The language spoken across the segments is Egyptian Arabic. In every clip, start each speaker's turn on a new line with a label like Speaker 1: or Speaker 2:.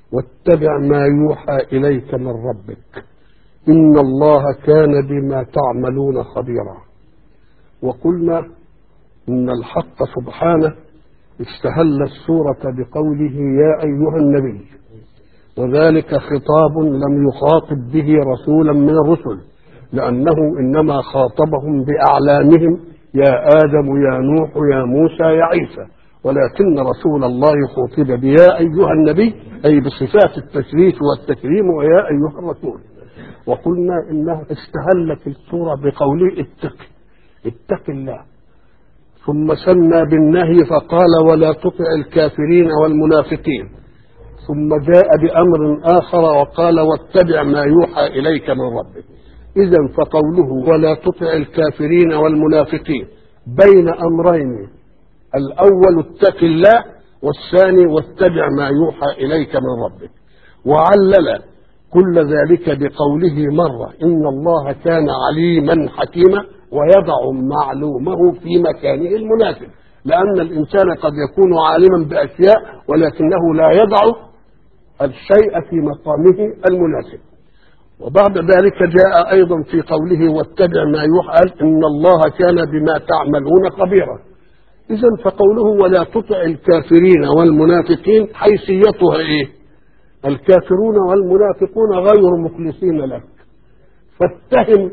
Speaker 1: واتبع ما يوحى إليك من ربك إن الله كان بما تعملون خبيرا وقلنا إن الحق سبحانه استهل السورة بقوله يا أيها النبي وذلك خطاب لم يخاطب به رسولا من الرسل لأنه إنما خاطبهم بأعلامهم يا آدم يا نوح يا موسى يا عيسى ولكن رسول الله خاطب بيا أيها النبي أي بصفات التشريف والتكريم ويا أيها الرسول وقلنا إنها استهلت السورة بقوله اتق اتق الله ثم سمى بالنهي فقال ولا تطع الكافرين والمنافقين ثم جاء بأمر آخر وقال واتبع ما يوحى إليك من ربك إذا فقوله ولا تطع الكافرين والمنافقين بين أمرين الأول اتق الله والثاني واتبع ما يوحى إليك من ربك وعلل كل ذلك بقوله مرة إن الله كان عليما حكيما ويضع معلومه في مكانه المناسب لأن الإنسان قد يكون عالما بأشياء ولكنه لا يضع الشيء في مقامه المناسب وبعد ذلك جاء أيضا في قوله واتبع ما يوحى إن الله كان بما تعملون خبيرا إذا فقوله ولا تطع الكافرين والمنافقين حيثيتها إيه؟ الكافرون والمنافقون غير مخلصين لك فاتهم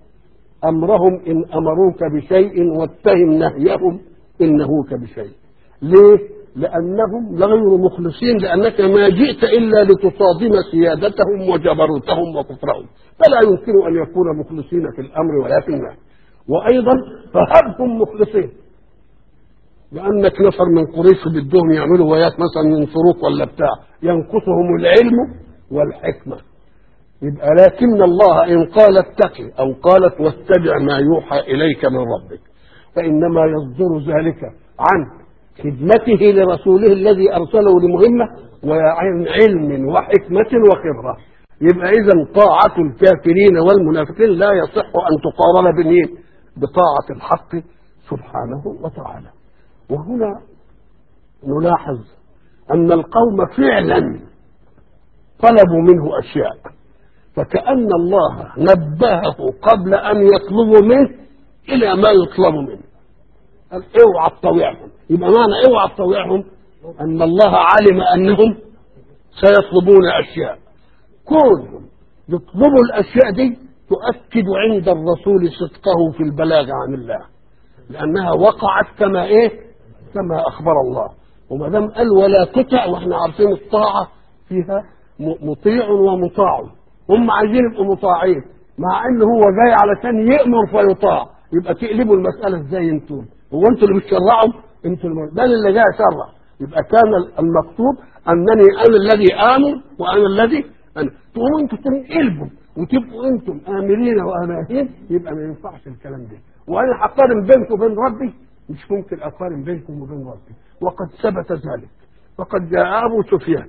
Speaker 1: أمرهم إن أمروك بشيء واتهم نهيهم إن نهوك بشيء ليه؟ لأنهم غير مخلصين لأنك ما جئت إلا لتصادم سيادتهم وجبروتهم وكفرهم فلا يمكن أن يكون مخلصين في الأمر ولكن لا وأيضا فهبهم مخلصين لأنك نفر من قريش بدهم يعملوا وياك مثلا ينصروك ولا بتاع ينقصهم العلم والحكمة يبقى لكن الله إن قال اتقي أو قالت واتبع ما يوحى إليك من ربك فإنما يصدر ذلك عن خدمته لرسوله الذي أرسله لمهمة وعن علم وحكمة وخبرة يبقى إذا طاعة الكافرين والمنافقين لا يصح أن تقارن بمين بطاعة الحق سبحانه وتعالى وهنا نلاحظ أن القوم فعلا طلبوا منه أشياء فكأن الله نبهه قبل أن يطلبوا منه إلى ما يطلب منه قال اوعى تطوعهم يبقى معنى اوعى تطوعهم أن الله علم أنهم سيطلبون أشياء كلهم يطلبوا الأشياء دي تؤكد عند الرسول صدقه في البلاغ عن الله لأنها وقعت كما إيه كما أخبر الله وما دام قال ولا تطع واحنا عارفين الطاعة فيها مطيع ومطاع هم عايزين يبقوا مطاعين مع ان هو جاي علشان يأمر فيطاع يبقى تقلبوا المسألة ازاي انتم هو انتوا اللي بتشرعوا انتوا اللي ده اللي جاي يشرع يبقى كان المكتوب انني انا الذي امر وانا الذي انا تقوموا انتوا تنقلبوا وتبقوا انتم امرين واماهين يبقى ما ينفعش الكلام ده وانا هقارن بينكم وبين ربي مش ممكن اقارن بينكم وبين ربي وقد ثبت ذلك فقد جاء ابو سفيان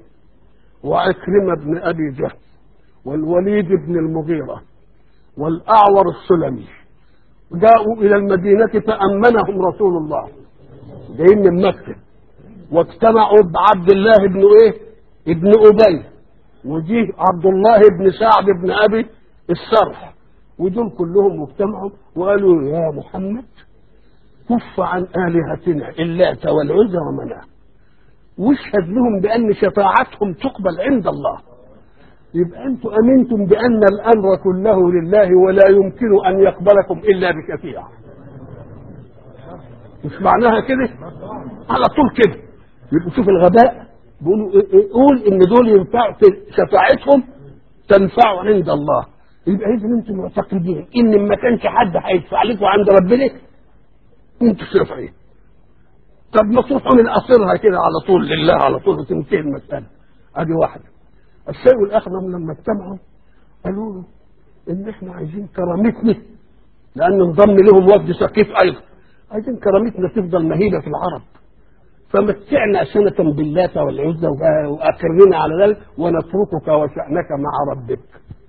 Speaker 1: وعكرمه بن ابي جهل والوليد بن المغيره والاعور السلمي جاءوا الى المدينه فامنهم رسول الله جايين من مكه واجتمعوا بعبد الله بن ايه ابن ابي وجيه عبد الله بن سعد بن ابي السرح ودول كلهم اجتمعوا وقالوا يا محمد كف عن الهتنا اللات والعزى ومناه واشهد لهم بان شفاعتهم تقبل عند الله يبقى انتم امنتم بان الامر كله لله ولا يمكن ان يقبلكم الا بشفيع مش معناها كده على طول كده يبقوا شوف الغباء بيقولوا قول ان دول ينفع شفاعتهم تنفع عند الله يبقى اذا انتم معتقدين ان ما كانش حد هيدفع لكم عند ربنا انتوا شافعين طب ما تروحوا من قصرها كده على طول لله على طول وتنتهي المساله ادي واحده الشيء الاخر لما اجتمعوا قالوا له ان احنا عايزين كرامتنا لان انضم لهم وفد ثقيف ايضا عايزين كرامتنا تفضل مهيبه في العرب فمتعنا سنة باللات والعزى وأكرمنا على ذلك ونتركك وشأنك مع ربك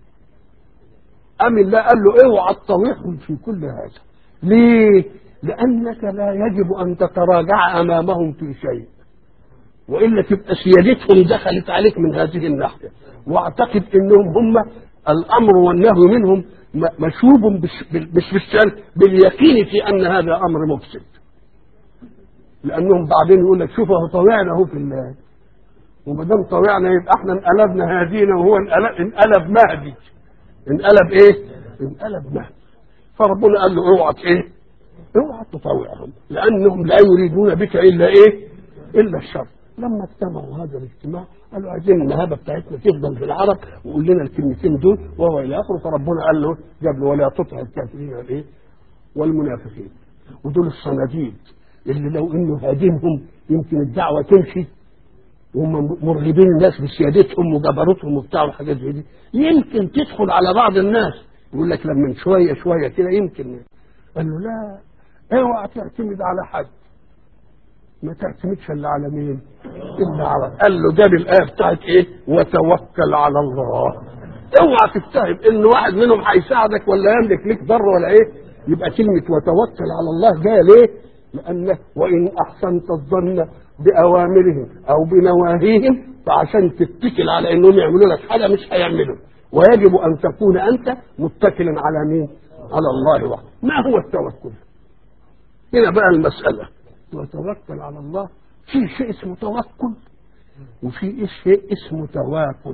Speaker 1: أم الله قال له اوعى تطوعهم في كل هذا ليه؟ لأنك لا يجب أن تتراجع أمامهم في شيء والا تبقى سيادتهم دخلت عليك من هذه الناحيه واعتقد انهم هم الامر والنهي منهم م- مشوب بش- بال- مش بالسلب باليقين في ان هذا امر مفسد لانهم بعدين يقول لك شوف اهو طوعنا اهو في الله وما دام طوعنا يبقى احنا انقلبنا هادينا وهو انقلب, انقلب مهدي انقلب ايه؟ انقلب مهدي فربنا قال له اوعى ايه؟ اوعى تطوعهم لانهم لا يريدون بك الا ايه؟ الا الشر لما اجتمعوا هذا الاجتماع قالوا عايزين المهابه بتاعتنا تفضل في العرب وقول لنا الكلمتين دول وهو الى اخره فربنا قال له جاب له ولا تطع الكافرين الايه؟ والمنافقين ودول الصناديد اللي لو انه هادمهم يمكن الدعوه تمشي وهم مرغبين الناس بسيادتهم وجبروتهم وبتاع وحاجات زي دي يمكن تدخل على بعض الناس يقول لك لما شويه شويه كده يمكن قال له لا اوعى تعتمد على حد ما تعتمدش الا على مين؟ الا على قال له جاب الايه بتاعت ايه؟ وتوكل على الله اوعى تتهم ان واحد منهم هيساعدك ولا يملك لك ضر ولا ايه؟ يبقى كلمه وتوكل على الله جايه ليه؟ لأن وإن أحسنت الظن بأوامرهم أو بنواهيهم فعشان تتكل على إنهم يعملوا لك حاجة مش هيعملوا ويجب أن تكون أنت متكلا على مين؟ على الله وحده ما هو التوكل؟ هنا بقى المسألة وتوكل على الله في شيء اسمه توكل وفي شيء اسمه تواكل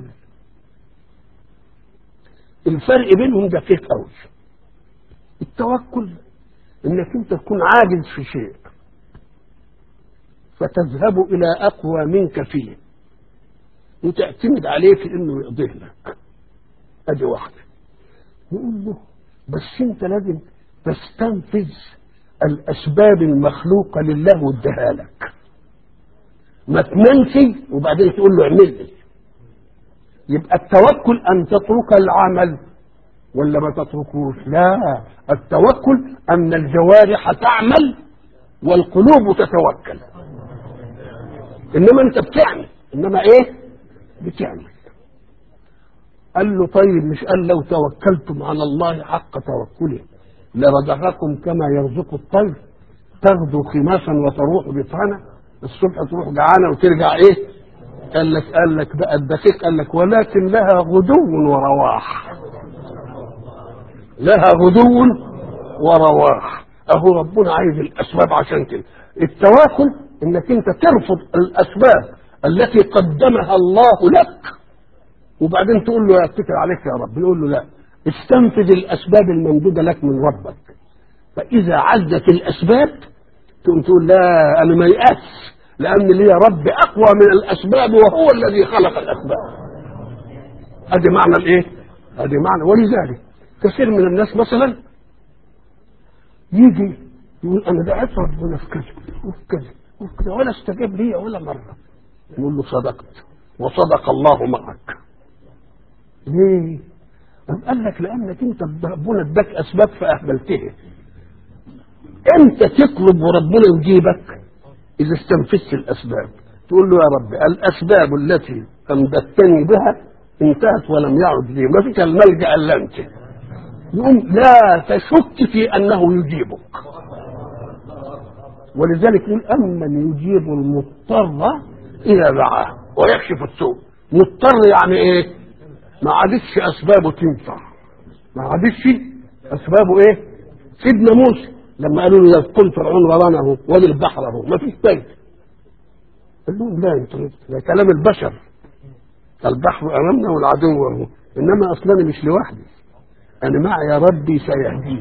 Speaker 1: الفرق بينهم دقيق قوي التوكل انك انت تكون عاجز في شيء فتذهب الى اقوى منك فيه وتعتمد عليه في انه يقضيه لك ادي واحده يقول له بس انت لازم تستنفذ الاسباب المخلوقه لله واديها لك ما تنسي وبعدين تقول له اعمل لي يبقى التوكل ان تترك العمل ولا ما تتركوش لا التوكل ان الجوارح تعمل والقلوب تتوكل انما انت بتعمل انما ايه بتعمل قال له طيب مش قال لو توكلتم على الله حق توكله لرزقكم كما يرزق الطير تغدو خماسا وتروح بطانه الصبح تروح جعانه وترجع ايه قال لك قال لك بقى الدقيق قال لك ولكن لها غدو ورواح لها غدو ورواح اهو ربنا عايز الاسباب عشان كده التواكل انك انت ترفض الاسباب التي قدمها الله لك وبعدين تقول له اتكل عليك يا رب نقول له لا استنفذ الاسباب الممدوده لك من ربك فاذا عزت الاسباب تقوم تقول لا انا ما يأس لان لي رب اقوى من الاسباب وهو الذي خلق الاسباب ادي معنى الايه ادي معنى ولذلك كثير من الناس مثلا يجي يقول انا دعيت ربنا في كذا وفي كذا وفي كذا ولا استجاب لي ولا مره نقول له صدقت وصدق الله معك ليه؟ قام قال لك لانك انت ربنا اداك اسباب فاهملتها امتى تطلب وربنا يجيبك اذا استنفذت الاسباب تقول له يا رب الاسباب التي امددتني بها انتهت ولم يعد لي ما فيك الملجا الا انت يقوم لا تشك في انه يجيبك ولذلك يقول امن يجيب المضطر اذا دعاه ويكشف السوء مضطر يعني ايه ما عادتش اسبابه تنفع ما عادتش اسبابه ايه سيدنا موسى لما قالوا له يسكن فرعون ورانا اهو وادي البحر اهو ما فيش بيت قال لهم لا انتوا ده كلام البشر البحر امامنا والعدو اهو انما اصلا مش لوحدي انا معي ربي سيهديني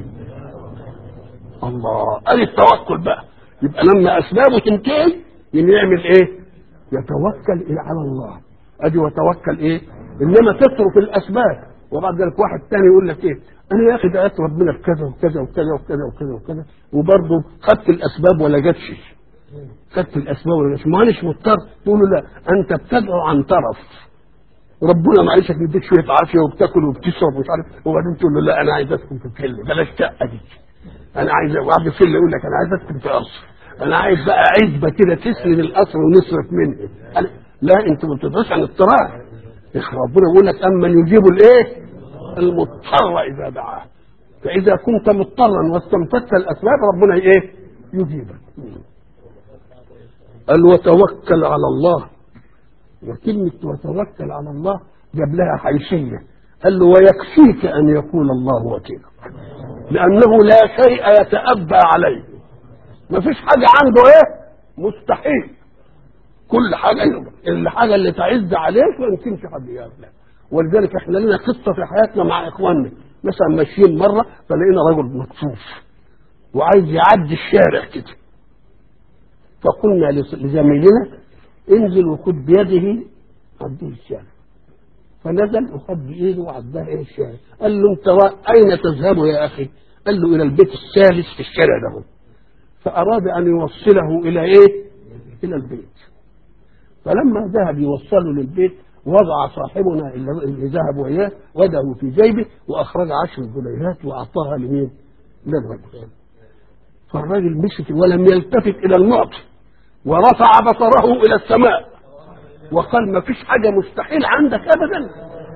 Speaker 1: الله ادي التوكل بقى يبقى لما اسبابه تنتهي يعمل ايه يتوكل إيه على الله ادي وتوكل ايه انما تترك الاسباب وبعد ذلك واحد تاني يقول لك ايه انا يا اخي دعيت ربنا في كذا وكذا وكذا وكذا وكذا وكذا وبرضه خدت الاسباب ولا جاتش خدت الاسباب ولا جاتش ما اناش مضطر تقول له لا انت بتدعو عن طرف ربنا معلش مديك شويه عافيه وبتاكل وبتشرب ومش عارف وبعدين تقول له لا انا عايز اسكن في فيلا بلاش شقه دي انا عايز واحد فيلا يقول لك انا عايز اسكن في قصر انا عايز بقى عزبه كده تسند القصر ونصرف منه أنا لا انت ما بتدعوش عن اضطرار ربنا يقول لك اما يجيب الايه المضطر اذا دعاه فاذا كنت مضطرا واستنفذت الاسباب ربنا ايه يجيبك قال وتوكل على الله وكلمة وتوكل على الله جاب لها حيثية قال له ويكفيك أن يكون الله وكيلا لأنه لا شيء يتأبى عليه ما فيش حاجة عنده إيه مستحيل كل حاجة الحاجة اللي تعز عليك ما يمكنش حد يقابلها ولذلك احنا لنا قصة في حياتنا مع إخواننا مثلا ماشيين مرة فلقينا رجل مكفوف وعايز يعدي الشارع كده فقلنا لزميلنا انزل وخد بيده عديه الشارع فنزل وخد بايده وعداه ايه الشارع قال له انت اين تذهب يا اخي قال له الى البيت الثالث في الشارع ده فاراد ان يوصله الى ايه الى البيت فلما ذهب يوصله للبيت وضع صاحبنا اللي ذهب وياه يده في جيبه واخرج عشر جنيهات واعطاها لمين؟ للرجل فالراجل مسك ولم يلتفت الى المعطي ورفع بصره الى السماء وقال ما فيش حاجه مستحيل عندك ابدا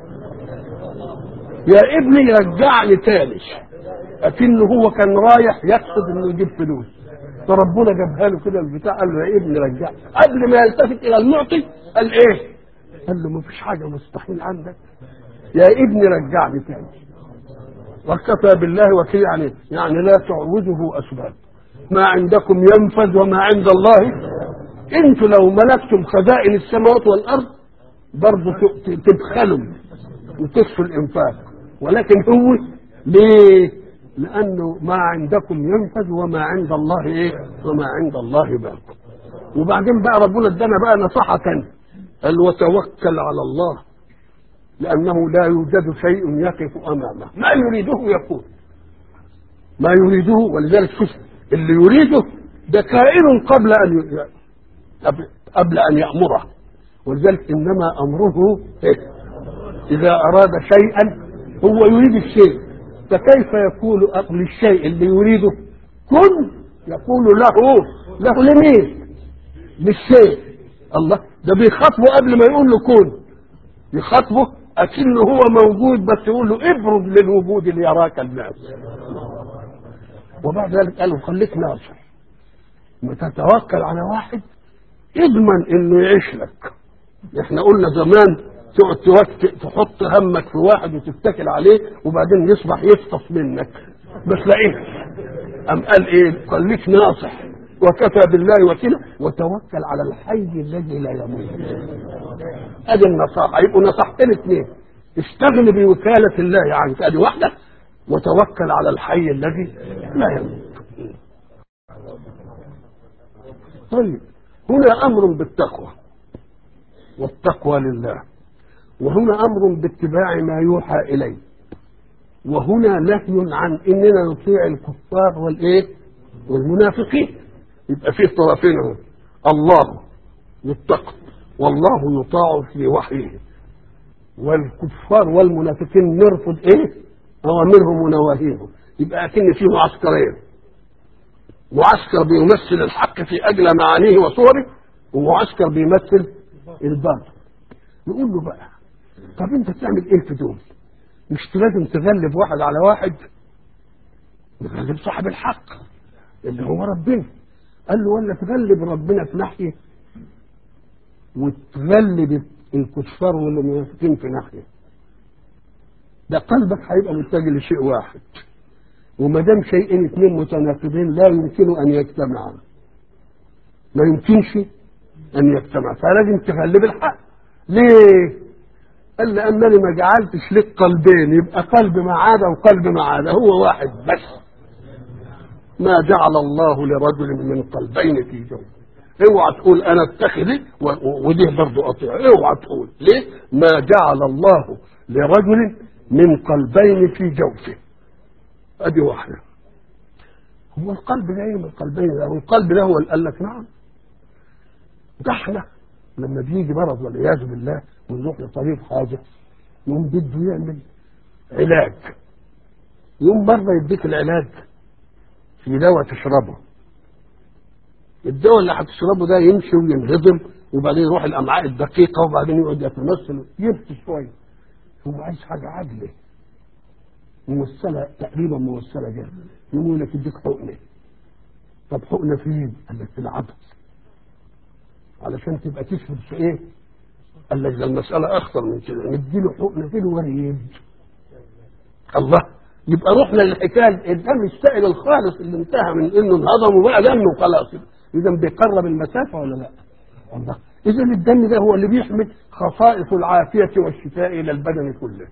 Speaker 1: يا ابني رجعني تاني اكنه هو كان رايح يقصد انه يجيب فلوس فربنا جابها له كده البتاع قال له يا ابني رجع قبل ما يلتفت الى المعطي قال ايه؟ قال له ما فيش حاجه مستحيل عندك يا ابني رجعني تاني وكفى بالله وكيل يعني يعني لا تعوزه اسباب ما عندكم ينفذ وما عند الله انتوا لو ملكتم خزائن السماوات والارض برضه تبخلوا وتصفوا الانفاق ولكن هو ليه؟ لانه ما عندكم ينفذ وما عند الله ايه؟ وما عند الله باق. وبعدين بقى ربنا ادانا بقى نصيحه ثانيه قال وتوكل على الله لانه لا يوجد شيء يقف امامه ما يريده يكون ما يريده ولذلك شوف اللي يريده ده كائن قبل ان ي... قبل ان يامره ولذلك انما امره إيه؟ اذا اراد شيئا هو يريد الشيء فكيف يقول للشيء اللي يريده كن يقول له له لمين للشيء الله ده بيخاطبه قبل ما يقول له كن يخاطبه اكنه هو موجود بس يقول له ابرز للوجود ليراك الناس وبعد ذلك قال له خليك ناصر ما تتوكل على واحد اضمن انه يعيش لك احنا قلنا زمان تقعد تحط همك في واحد وتتكل عليه وبعدين يصبح يفطس منك ما تلاقيش ام قال ايه خليك ناصح وكفى بالله وكيلا وتوكل على الحي الذي لا يموت ادي النصائح يبقوا نصيحتين اثنين استغن بوكالة الله عنك ادي واحدة وتوكل على الحي الذي لا يموت طيب هنا امر بالتقوى والتقوى لله وهنا امر باتباع ما يوحى اليه وهنا نهي عن اننا نطيع الكفار والايه والمنافقين يبقى فيه طرفين اهو الله يتقى والله يطاع في وحيه والكفار والمنافقين نرفض ايه اوامرهم ونواهيهم يبقى اكن فيه معسكرين معسكر بيمثل الحق في اجل معانيه وصوره ومعسكر بيمثل الباطل نقول له بقى طب انت تعمل ايه في دول مش لازم تغلب واحد على واحد تغلب صاحب الحق اللي هو ربنا قال له ولا تغلب ربنا في ناحيه وتغلب الكفار والمنافقين في ناحيه ده قلبك هيبقى متجه لشيء واحد وما دام شيئين اثنين متناقضين لا يمكن ان يجتمعا ما يمكنش ان يجتمع فلازم تغلب الحق ليه قال لانني ما جعلتش لك قلبين يبقى قلب ما عاد وقلب ما عاد هو واحد بس ما جعل الله لرجل من قلبين في جوف اوعى تقول انا اتخذ ودي برضه اطيع اوعى تقول ليه ما جعل الله لرجل من قلبين في جوفه ادي واحده هو القلب جاي من القلبين ده والقلب ده هو اللي قال لك نعم ده احنا لما بيجي مرض والعياذ بالله ونروح لطبيب حاجه يقوم بده يعمل علاج يقوم مره يديك العلاج في دواء تشربه الدواء اللي هتشربه ده يمشي وينهضم وبعدين يروح الامعاء الدقيقه وبعدين يقعد يتمثل يبكي شويه هو عايز حاجه عدله ممثله تقريبا ممثله جدا يقول لك اديك حقنه طب حقنه فين؟ قال لك في العضل علشان تبقى تشرب في ايه قال لك ده المسألة أخطر من كده نديله حقن نديله وريد الله يبقى رحنا للحكاية الدم السائل الخالص اللي انتهى من انه انهضم وبقى دم وخلاص اذا بيقرب المسافة ولا لا؟ الله اذا الدم ده هو اللي بيحمل خصائص العافية والشفاء الى البدن كله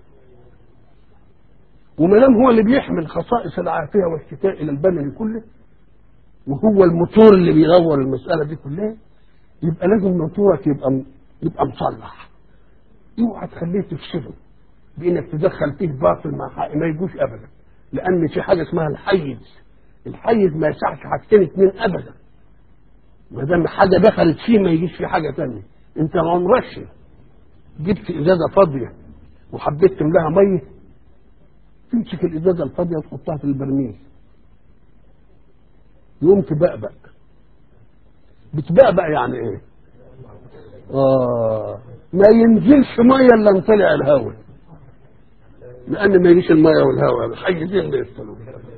Speaker 1: وما دام هو اللي بيحمل خصائص العافية والشفاء الى البدن كله وهو الموتور اللي بيدور المسألة دي كلها يبقى لازم موتورك يبقى يبقى مصلح اوعى تخليه تفسده بانك تدخل فيه باطل مع حق ما يجوش ابدا لان في حاجه اسمها الحيز الحيز ما يسعش حاجتين اتنين ابدا ما دام حاجه دخلت فيه ما يجيش فيه حاجه تانية انت ما عمركش جبت ازازه فاضيه وحبيت تملاها ميه تمسك الازازه الفاضيه وتحطها في البرميل يقوم تبقبق بتبقبق يعني ايه آه ما ينزلش ميه الا ان طلع الهواء لان ما يجيش الميه والهواء الحاجزين ما يدخلوا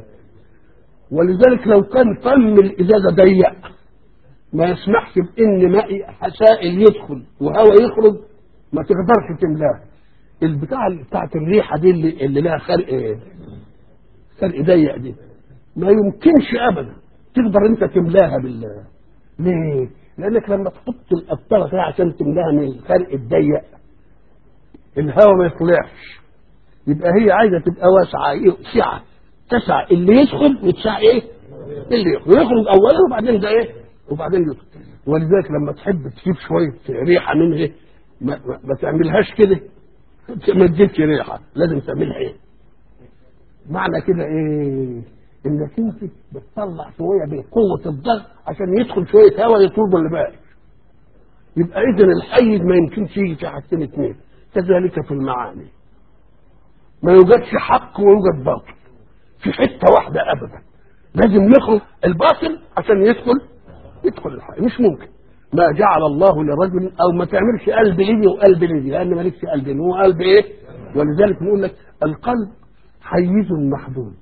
Speaker 1: ولذلك لو كان فم الازازه ضيق ما يسمحش بان ماء سائل يدخل وهواء يخرج ما تقدرش تملاه البتاع بتاعت الريحه دي اللي, اللي لها خلق خلق ضيق دي ما يمكنش ابدا تقدر انت تملاها بالله ليه؟ لانك لما تحط القطره فيها عشان تملاها من الخرق الضيق الهواء ما يطلعش يبقى هي عايزه تبقى واسعه سعه تسع اللي يدخل وتسع ايه؟ اللي يخرج يخرج اولا وبعدين ده ايه؟ وبعدين يدخل ولذلك لما تحب تجيب شويه ريحه منها ما, ما, ما تعملهاش كده ما تجيبش ريحه لازم تعملها ايه؟ معنى كده ايه؟ انك انت بتطلع شويه بقوه الضغط عشان يدخل شويه هواء يطول اللي باقي يبقى اذا الحيز ما يمكنش يجي في حاجتين اثنين كذلك في المعاني ما يوجدش حق ويوجد باطل في حته واحده ابدا لازم يخرج الباطل عشان يدخل يدخل الحق مش ممكن ما جعل الله لرجل او ما تعملش قلب ليدي وقلب ليدي لان مالكش قلب هو قلب ايه ولذلك نقول لك القلب حيز محدود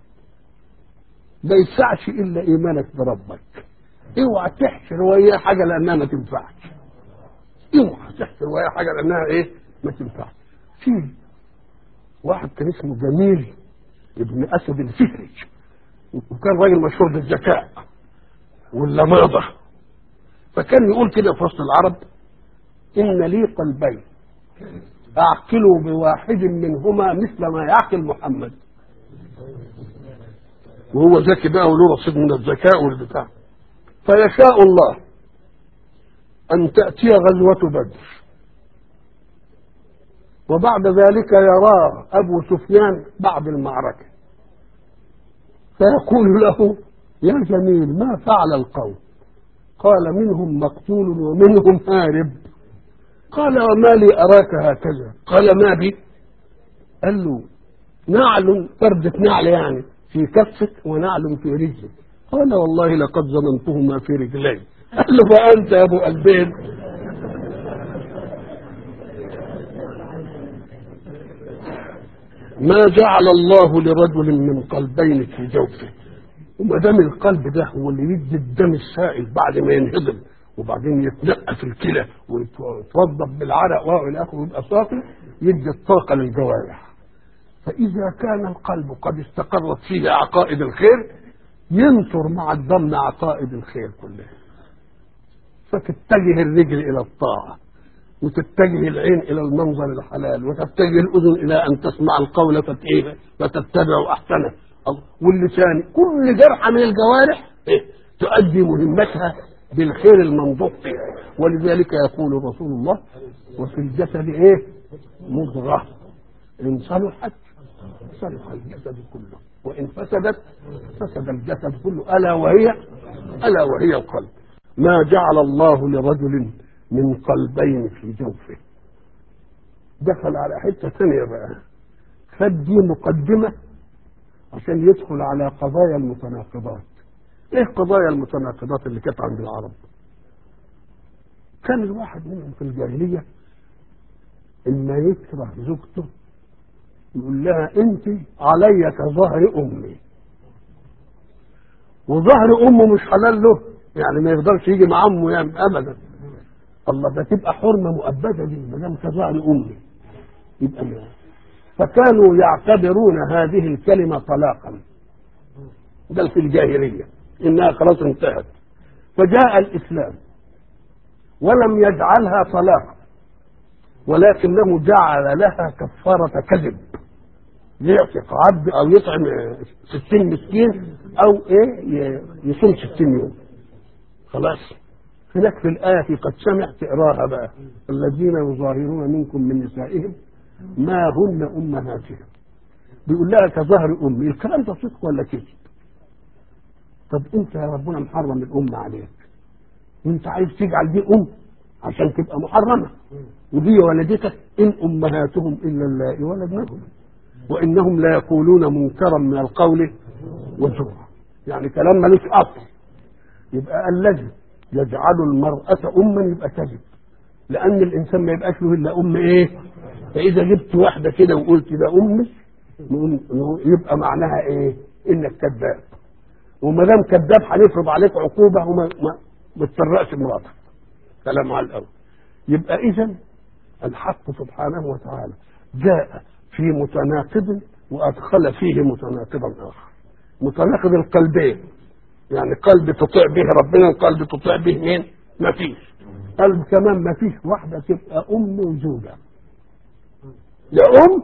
Speaker 1: ما يسعش الا ايمانك بربك اوعى تحشر وياه حاجه لانها ما تنفعش اوعى تحشر وياه حاجه لانها ايه ما تنفعش في واحد كان اسمه جميل ابن اسد الفهري وكان راجل مشهور بالذكاء واللماضه فكان يقول كده في وسط العرب ان لي قلبين اعقل بواحد منهما مثل ما يعقل محمد وهو ذكي بقى وله رصيد من الذكاء والبتاع فيشاء الله أن تأتي غزوة بدر وبعد ذلك يراه أبو سفيان بعد المعركة فيقول له يا جميل ما فعل القوم قال منهم مقتول ومنهم هارب قال وما لي أراك هكذا قال ما بي قال له نعل فردة نعل يعني في كفك ونعل في رجلك قال والله لقد ظننتهما في رجلي قال له فأنت يا أبو قلبين ما جعل الله لرجل من قلبين في جوفه وما دام القلب ده هو اللي يدي الدم السائل بعد ما ينهضم وبعدين يتنقى في الكلى ويتوضب بالعرق والى اخره ويبقى صافي يدي الطاقه للجوارح فإذا كان القلب قد استقرت فيه عقائد الخير ينصر مع الضم عقائد الخير كلها فتتجه الرجل إلى الطاعة وتتجه العين إلى المنظر الحلال وتتجه الأذن إلى أن تسمع القول فتتبع أحسنه واللسان كل جرحة من الجوارح إيه؟ تؤدي مهمتها بالخير المنضوح فيها ولذلك يقول رسول الله وفي الجسد إيه مضغة إن صلحت صلح الجسد كله وإن فسدت فسد الجسد كله ألا وهي ألا وهي القلب ما جعل الله لرجل من قلبين في جوفه دخل على حتة ثانية بقى خد دي مقدمة عشان يدخل على قضايا المتناقضات ايه قضايا المتناقضات اللي كانت عند العرب كان الواحد منهم في الجاهلية إما يكره زوجته يقول لها انت علي كظهر امي وظهر امه مش حلال له يعني ما يقدرش يجي مع امه يعني ابدا الله ده تبقى حرمه مؤبده دي ما دام كظهر امي يبقى ما. فكانوا يعتبرون هذه الكلمه طلاقا ده في الجاهليه انها خلاص انتهت فجاء الاسلام ولم يجعلها طلاقا ولكنه جعل لها كفاره كذب يعتق عبد او يطعم ستين مسكين او ايه يصوم ستين يوم خلاص هناك في الآية قد سمعت اقراها بقى الذين يظاهرون منكم من نسائهم ما هن أمهاتهم بيقول لها كظهر أمي الكلام ده صدق ولا كذب طب أنت يا ربنا محرم الأم عليك وأنت عايز تجعل دي أم عشان تبقى محرمة ودي ولدتك إن أمهاتهم إلا اللائي ولدنهم وإنهم لا يقولون منكرا من القول وزورا يعني كلام ملوش أصل يبقى الذي يجعل المرأة أما يبقى كذب لأن الإنسان ما يبقاش له إلا أم إيه؟ فإذا جبت واحدة كده وقلت ده أمي يبقى معناها إيه؟ إنك كذاب وما دام كذاب هنفرض عليك عقوبة وما ما, ما تسرقش مراتك كلام على الأول يبقى إذا الحق سبحانه وتعالى جاء في متناقض وأدخل فيه متناقضا آخر متناقض القلبين يعني قلب تطيع به ربنا وقلب تطيع به مين؟ ما فيش قلب كمان ما فيش واحدة تبقى أم وزوجة لا أم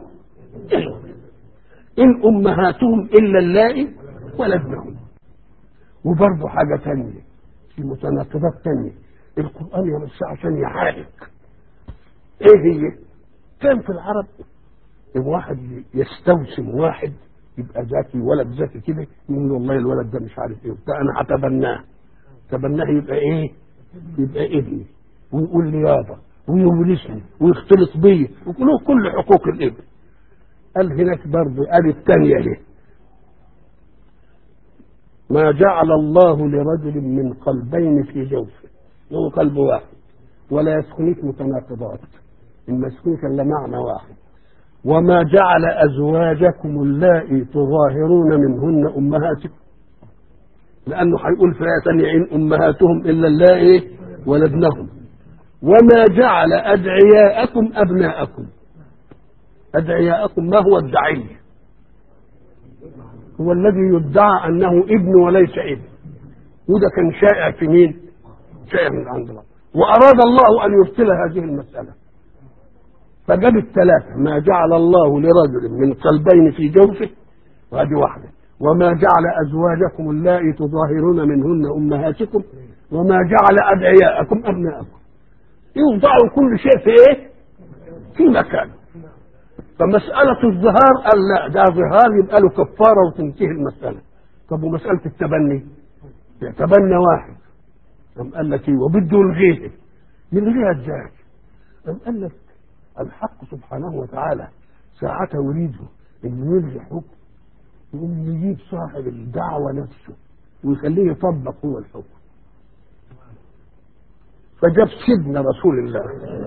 Speaker 1: إن أمهاتهم إلا اللائي ولدنهم وبرضه حاجة تانية في متناقضات تانية القرآن يا بس عشان يعالج إيه هي؟ كان في العرب واحد يستوسم واحد يبقى ذكي ولد ذكي كده يقول والله الولد ده مش عارف ايه وبتاع انا هتبناه تبناه يبقى ايه؟ يبقى ابني ويقول لي يابا ويورثني ويختلط بيا وله كل حقوق الابن قال هناك برضه قال الثانية اهي ما جعل الله لرجل من قلبين في جوفه له قلب واحد ولا يسكنك متناقضات المسكون كان معنى واحد وما جعل أزواجكم اللائي تظاهرون منهن أمهاتكم لأنه هيقول في آية ثانية إن أمهاتهم إلا اللائي ولدنهم وما جعل أدعياءكم أبناءكم أدعياءكم ما هو الدعي هو الذي يدعى أنه ابن وليس ابن وده كان شائع في مين شائع من عند الله وأراد الله أن يبطل هذه المسألة فجاب الثلاثة ما جعل الله لرجل من قلبين في جوفه وهذه واحدة وما جعل أزواجكم اللائي تظاهرون منهن أمهاتكم وما جعل أدعياءكم أبناءكم يوضعوا كل شيء في إيه؟ في مكان فمسألة الظهار قال لا ده ظهار يبقى له كفارة وتنتهي المسألة طب ومسألة التبني يتبنى واحد قام قال لك ايه وبده يلغيه يلغيها ازاي؟ قام قال لك الحق سبحانه وتعالى ساعة يريده انه يلغي حكم يقوم يجيب صاحب الدعوة نفسه ويخليه يطبق هو الحكم فجاب سيدنا رسول الله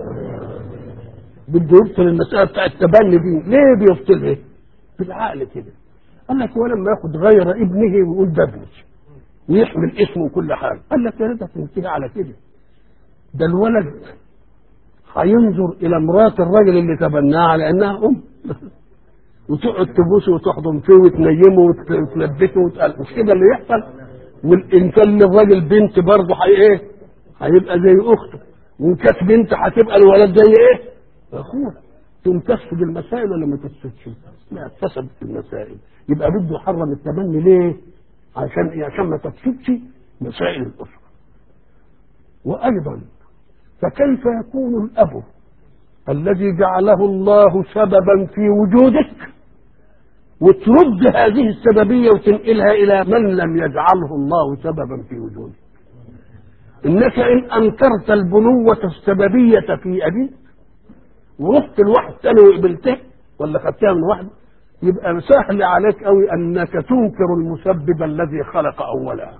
Speaker 1: بده يبطل المسألة بتاع التبني دي ليه بيبطلها؟ بالعقل كده قال لك ولما ياخد غير ابنه ويقول ده ابني ويحمل اسمه وكل حاجة قال لك يا ريتها تنتهي على كده ده الولد هينظر الى مرات الراجل اللي تبناها على انها ام وتقعد تبوسه وتحضن فيه وتنيمه وتلبسه وتقل مش كده اللي يحصل وان كان للراجل بنت برضه هي ايه؟ هيبقى زي اخته وان كانت بنت هتبقى الولد زي ايه؟ اخوها تقوم تفسد المسائل ولا ما تفسدش؟ لا فسدت المسائل يبقى بده يحرم التبني ليه؟ عشان ايه؟ عشان ما تفسدش مسائل الاسره وايضا فكيف يكون الاب الذي جعله الله سببا في وجودك وترد هذه السببيه وتنقلها الى من لم يجعله الله سببا في وجودك انك ان انكرت البنوه السببيه في ابيك ورحت لواحد تاني وقبلته ولا خدتها من واحد يبقى سهل عليك قوي انك تنكر المسبب الذي خلق اولا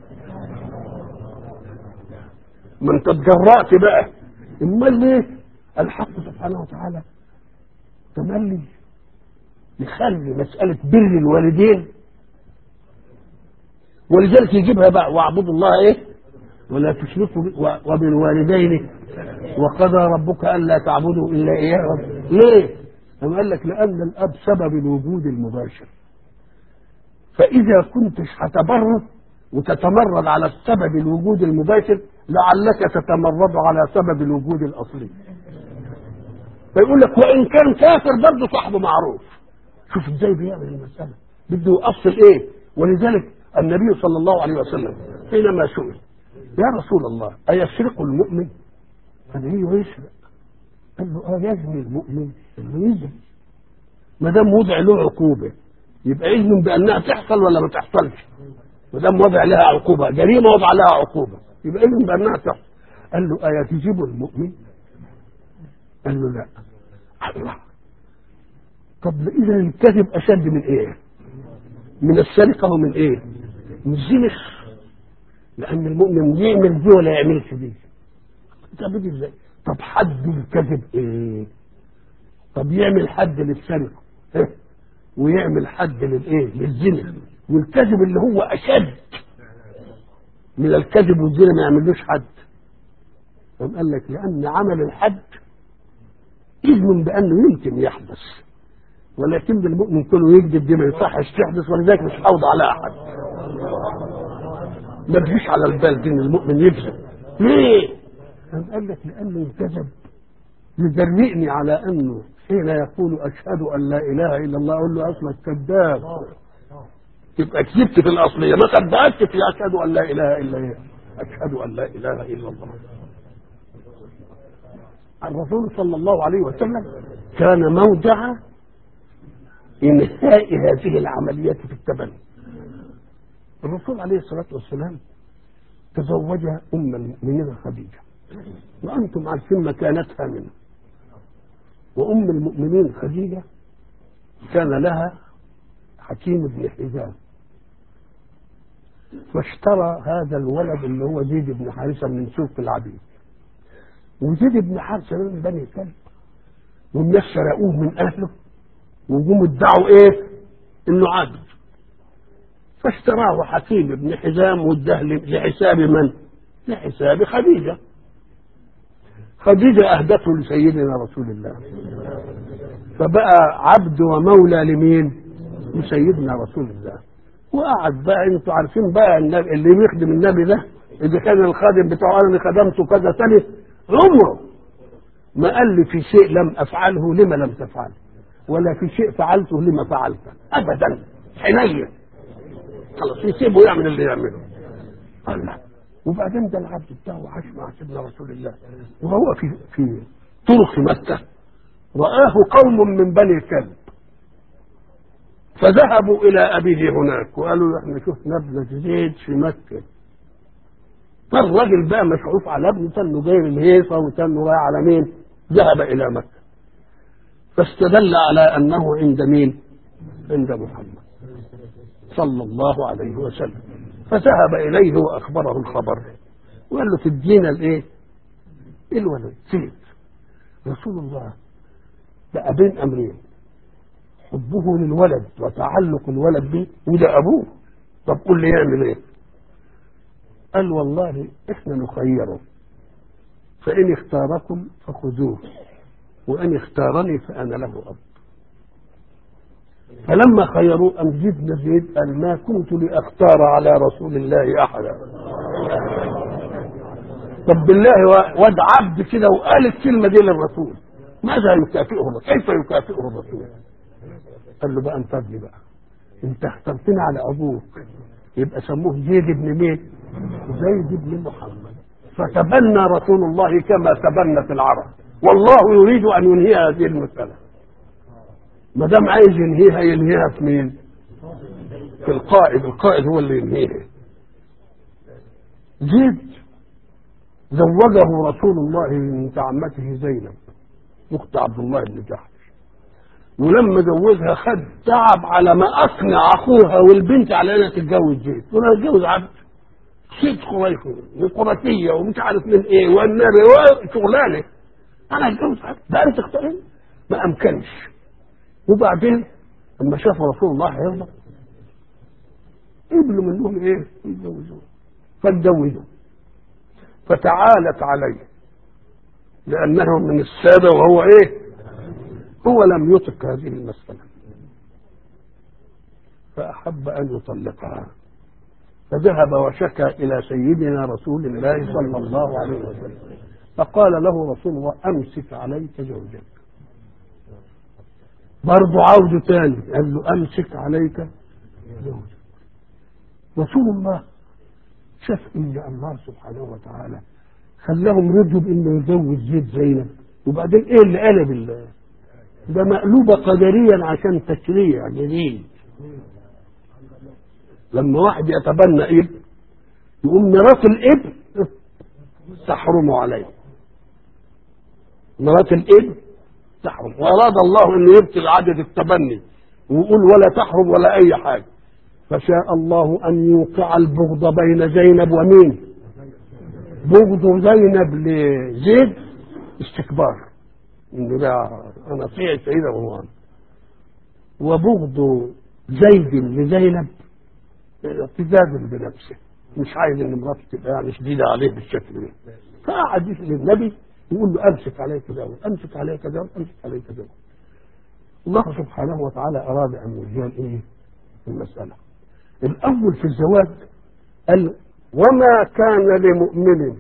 Speaker 1: ما انت اتجرأت بقى امال ليه الحق سبحانه وتعالى تملي يخلي مسألة بر الوالدين ولذلك يجيبها بقى واعبدوا الله ايه ولا تشركوا ب- و- وبالوالدين وقضى ربك الا تعبدوا الا اياه ليه؟ أم قال لك لان الاب سبب الوجود المباشر فاذا كنتش هتبرر وتتمرد على السبب الوجود المباشر لعلك تتمرد على سبب الوجود الاصلي فيقول لك وان كان كافر برضه صاحبه معروف شوف ازاي بيعمل المساله بده يؤصل ايه ولذلك النبي صلى الله عليه وسلم حينما سئل يا رسول الله أيسرق المؤمن؟ قال ايوه يسرق قال له اه يزني المؤمن انه يزني ما دام وضع له عقوبه يبقى اذن بانها تحصل ولا ما تحصلش ما دام وضع لها عقوبه جريمه وضع لها عقوبه يبقى اذن بانها تحصل قال له ايتجب المؤمن؟ قال له لا الله طب اذا الكذب اشد من ايه؟ من السرقه ومن ايه؟ من الزنا لان المؤمن يعمل دي ولا يعملش دي طب دي ازاي؟ طب حد الكذب ايه؟ طب يعمل حد للسرقه إيه؟ ويعمل حد للايه؟ للزنا والكذب اللي هو اشد من الكذب والزنا ما يعملوش حد قام قال لك لان عمل الحد اذن بانه يمكن يحدث ولكن المؤمن كله يكذب دي ما يصحش تحدث ولذلك مش حوض على احد ما تجيش على البال دي ان المؤمن يكذب ليه؟ قام قال لك لانه الكذب يجرئني على انه حين يقول اشهد ان لا اله الا الله اقول له اصلك كذاب يبقى كذبت في الاصليه ما صدقت في اشهد ان لا اله الا الله اشهد ان لا اله الا الله الرسول صلى الله عليه وسلم كان موضع انهاء هذه العمليات في التبني الرسول عليه الصلاه والسلام تزوج ام المؤمنين خديجه وانتم عارفين مكانتها منه وام المؤمنين خديجه كان لها حكيم بن حزام فاشترى هذا الولد اللي هو زيد بن حارثه من سوق العبيد وزيد بن حارثه ده من بني كلب والناس سرقوه من اهله وجم ادعوا ايه؟ انه عبد فاشتراه حكيم بن حزام واداه لحساب من؟ لحساب خديجه خديجه اهدته لسيدنا رسول الله فبقى عبد ومولى لمين؟ لسيدنا رسول الله وقعد بقى انتوا عارفين بقى النبي اللي بيخدم النبي ده اذا كان الخادم بتاعه انا خدمته كذا سنه عمره ما قال لي في شيء لم افعله لما لم تفعله ولا في شيء فعلته لما فعلته ابدا حنين خلاص يسيبه يعمل اللي يعمله الله وبعدين ده العبد بتاعه عاش مع سيدنا رسول الله وهو في في طرق مكه رآه قوم من بني كلب فذهبوا إلى أبيه هناك وقالوا احنا شفنا ابنك زيد في مكة فالراجل بقى مشعوف على ابنه تنه جاي الهيصة وتنه رايح على مين؟ ذهب إلى مكة فاستدل على أنه عند مين؟ عند محمد صلى الله عليه وسلم فذهب إليه وأخبره الخبر وقال له تدينا الإيه؟ الولد زيد رسول الله بقى بين أمرين حبه للولد وتعلق الولد به وده ابوه طب قول لي يعمل ايه قال والله احنا نخيره فان اختاركم فخذوه وان اختارني فانا له اب فلما خيروا ام جبنا زيد قال ما كنت لاختار على رسول الله احدا طب بالله واد عبد كده وقال الكلمه دي للرسول ماذا يكافئه الرسول كيف يكافئه الرسول قال له بقى انتظري بقى انت اخترتني على ابوك يبقى سموه زيد بن مين زيد بن محمد فتبنى رسول الله كما تبنت العرب والله يريد ان ينهي هذه المساله ما دام عايز ينهيها ينهيها في مين في القائد القائد هو اللي ينهيها زيد زوجه رسول الله من عمته زينب اخت عبد الله بن جحش ولما جوزها خد تعب على ما اقنع اخوها والبنت على انها تتجوز زيد وانا اتجوز عبد ست قريش وقراتيه ومش عارف من ايه والنبي وشغلانه انا اتجوز عبد ده انت اختارين ما امكنش وبعدين لما شاف رسول الله هيرضى قبلوا منهم ايه يتجوزوه فاتجوزوا فتعالت عليه لأنه من السادة وهو إيه هو لم يطق هذه المسألة فأحب أن يطلقها فذهب وشكى إلى سيدنا رسول الله صلى الله عليه وسلم فقال له رسول الله أمسك عليك زوجك برضه عوده تاني قال له أمسك عليك زوجك رسول الله شاف ان الله سبحانه وتعالى خلاهم رضوا بانه يزوج زيد زينب وبعدين ايه اللي قلب ال- ده مقلوبه قدريا عشان تشريع جديد لما واحد يتبنى ابن يقوم ميراث الابن تحرم عليه ميراث الابن تحرم واراد الله انه يبطل عدد التبني ويقول ولا تحرم ولا اي حاجه فشاء الله ان يوقع البغض بين زينب ومين بغض زينب لزيد استكبار انه ده انا اطيع سيدة مروان وبغض زيد لزينب اعتزاز بنفسه مش عايز ان مراته تبقى يعني شديده عليه بالشكل ده فقعد يسال النبي يقول له امسك عليك زوج امسك عليك زوج امسك عليك زوج الله سبحانه وتعالى اراد ان يجيل ايه المساله الاول في الزواج قال وما كان لمؤمن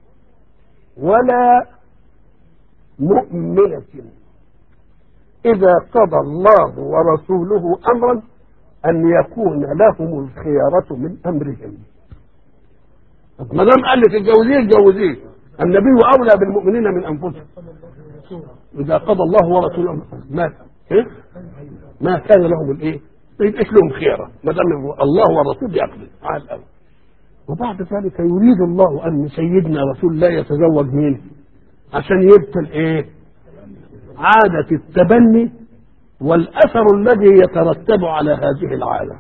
Speaker 1: ولا مؤمنة إذا قضى الله ورسوله أمرا أن يكون لهم الخيارة من أمرهم ما دام قال لك اتجوزيه اتجوزيه النبي أولى بالمؤمنين من أنفسهم إذا قضى الله ورسوله أمرا ما إيه؟ ما كان لهم الإيه؟ ما يبقاش لهم خيارة ما دام الله والرسول يقضي على الأول وبعد ذلك يريد الله أن سيدنا رسول الله يتزوج مين؟ عشان يبطل إيه؟ عادة التبني والأثر الذي يترتب على هذه العادة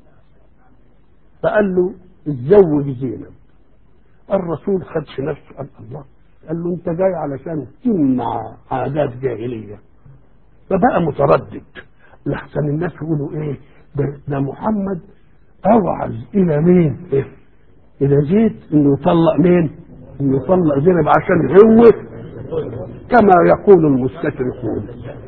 Speaker 1: فقال له اتزوج زينب الرسول خدش نفسه قال الله قال له انت جاي علشان تمنع عادات جاهليه فبقى متردد لحسن الناس يقولوا ايه ده, ده محمد اوعز الى مين إيه؟ الى زيد انه يطلق مين انه يطلق زينب عشان هو كما يقول المستشرقون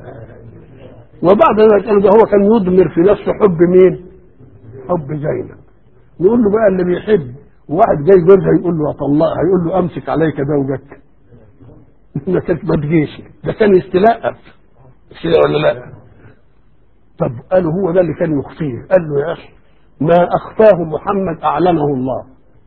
Speaker 1: وبعد ذلك قالوا ده هو كان يضمر في نفسه حب مين حب زينب نقول له بقى اللي بيحب واحد جاي جوزها يقول له اطلقها يقول له امسك عليك زوجك ما كانت ما تجيش ده كان يستلقف كده ولا لا طب قالوا هو ده اللي كان يخفيه قال له يا اخي ما اخفاه محمد اعلمه الله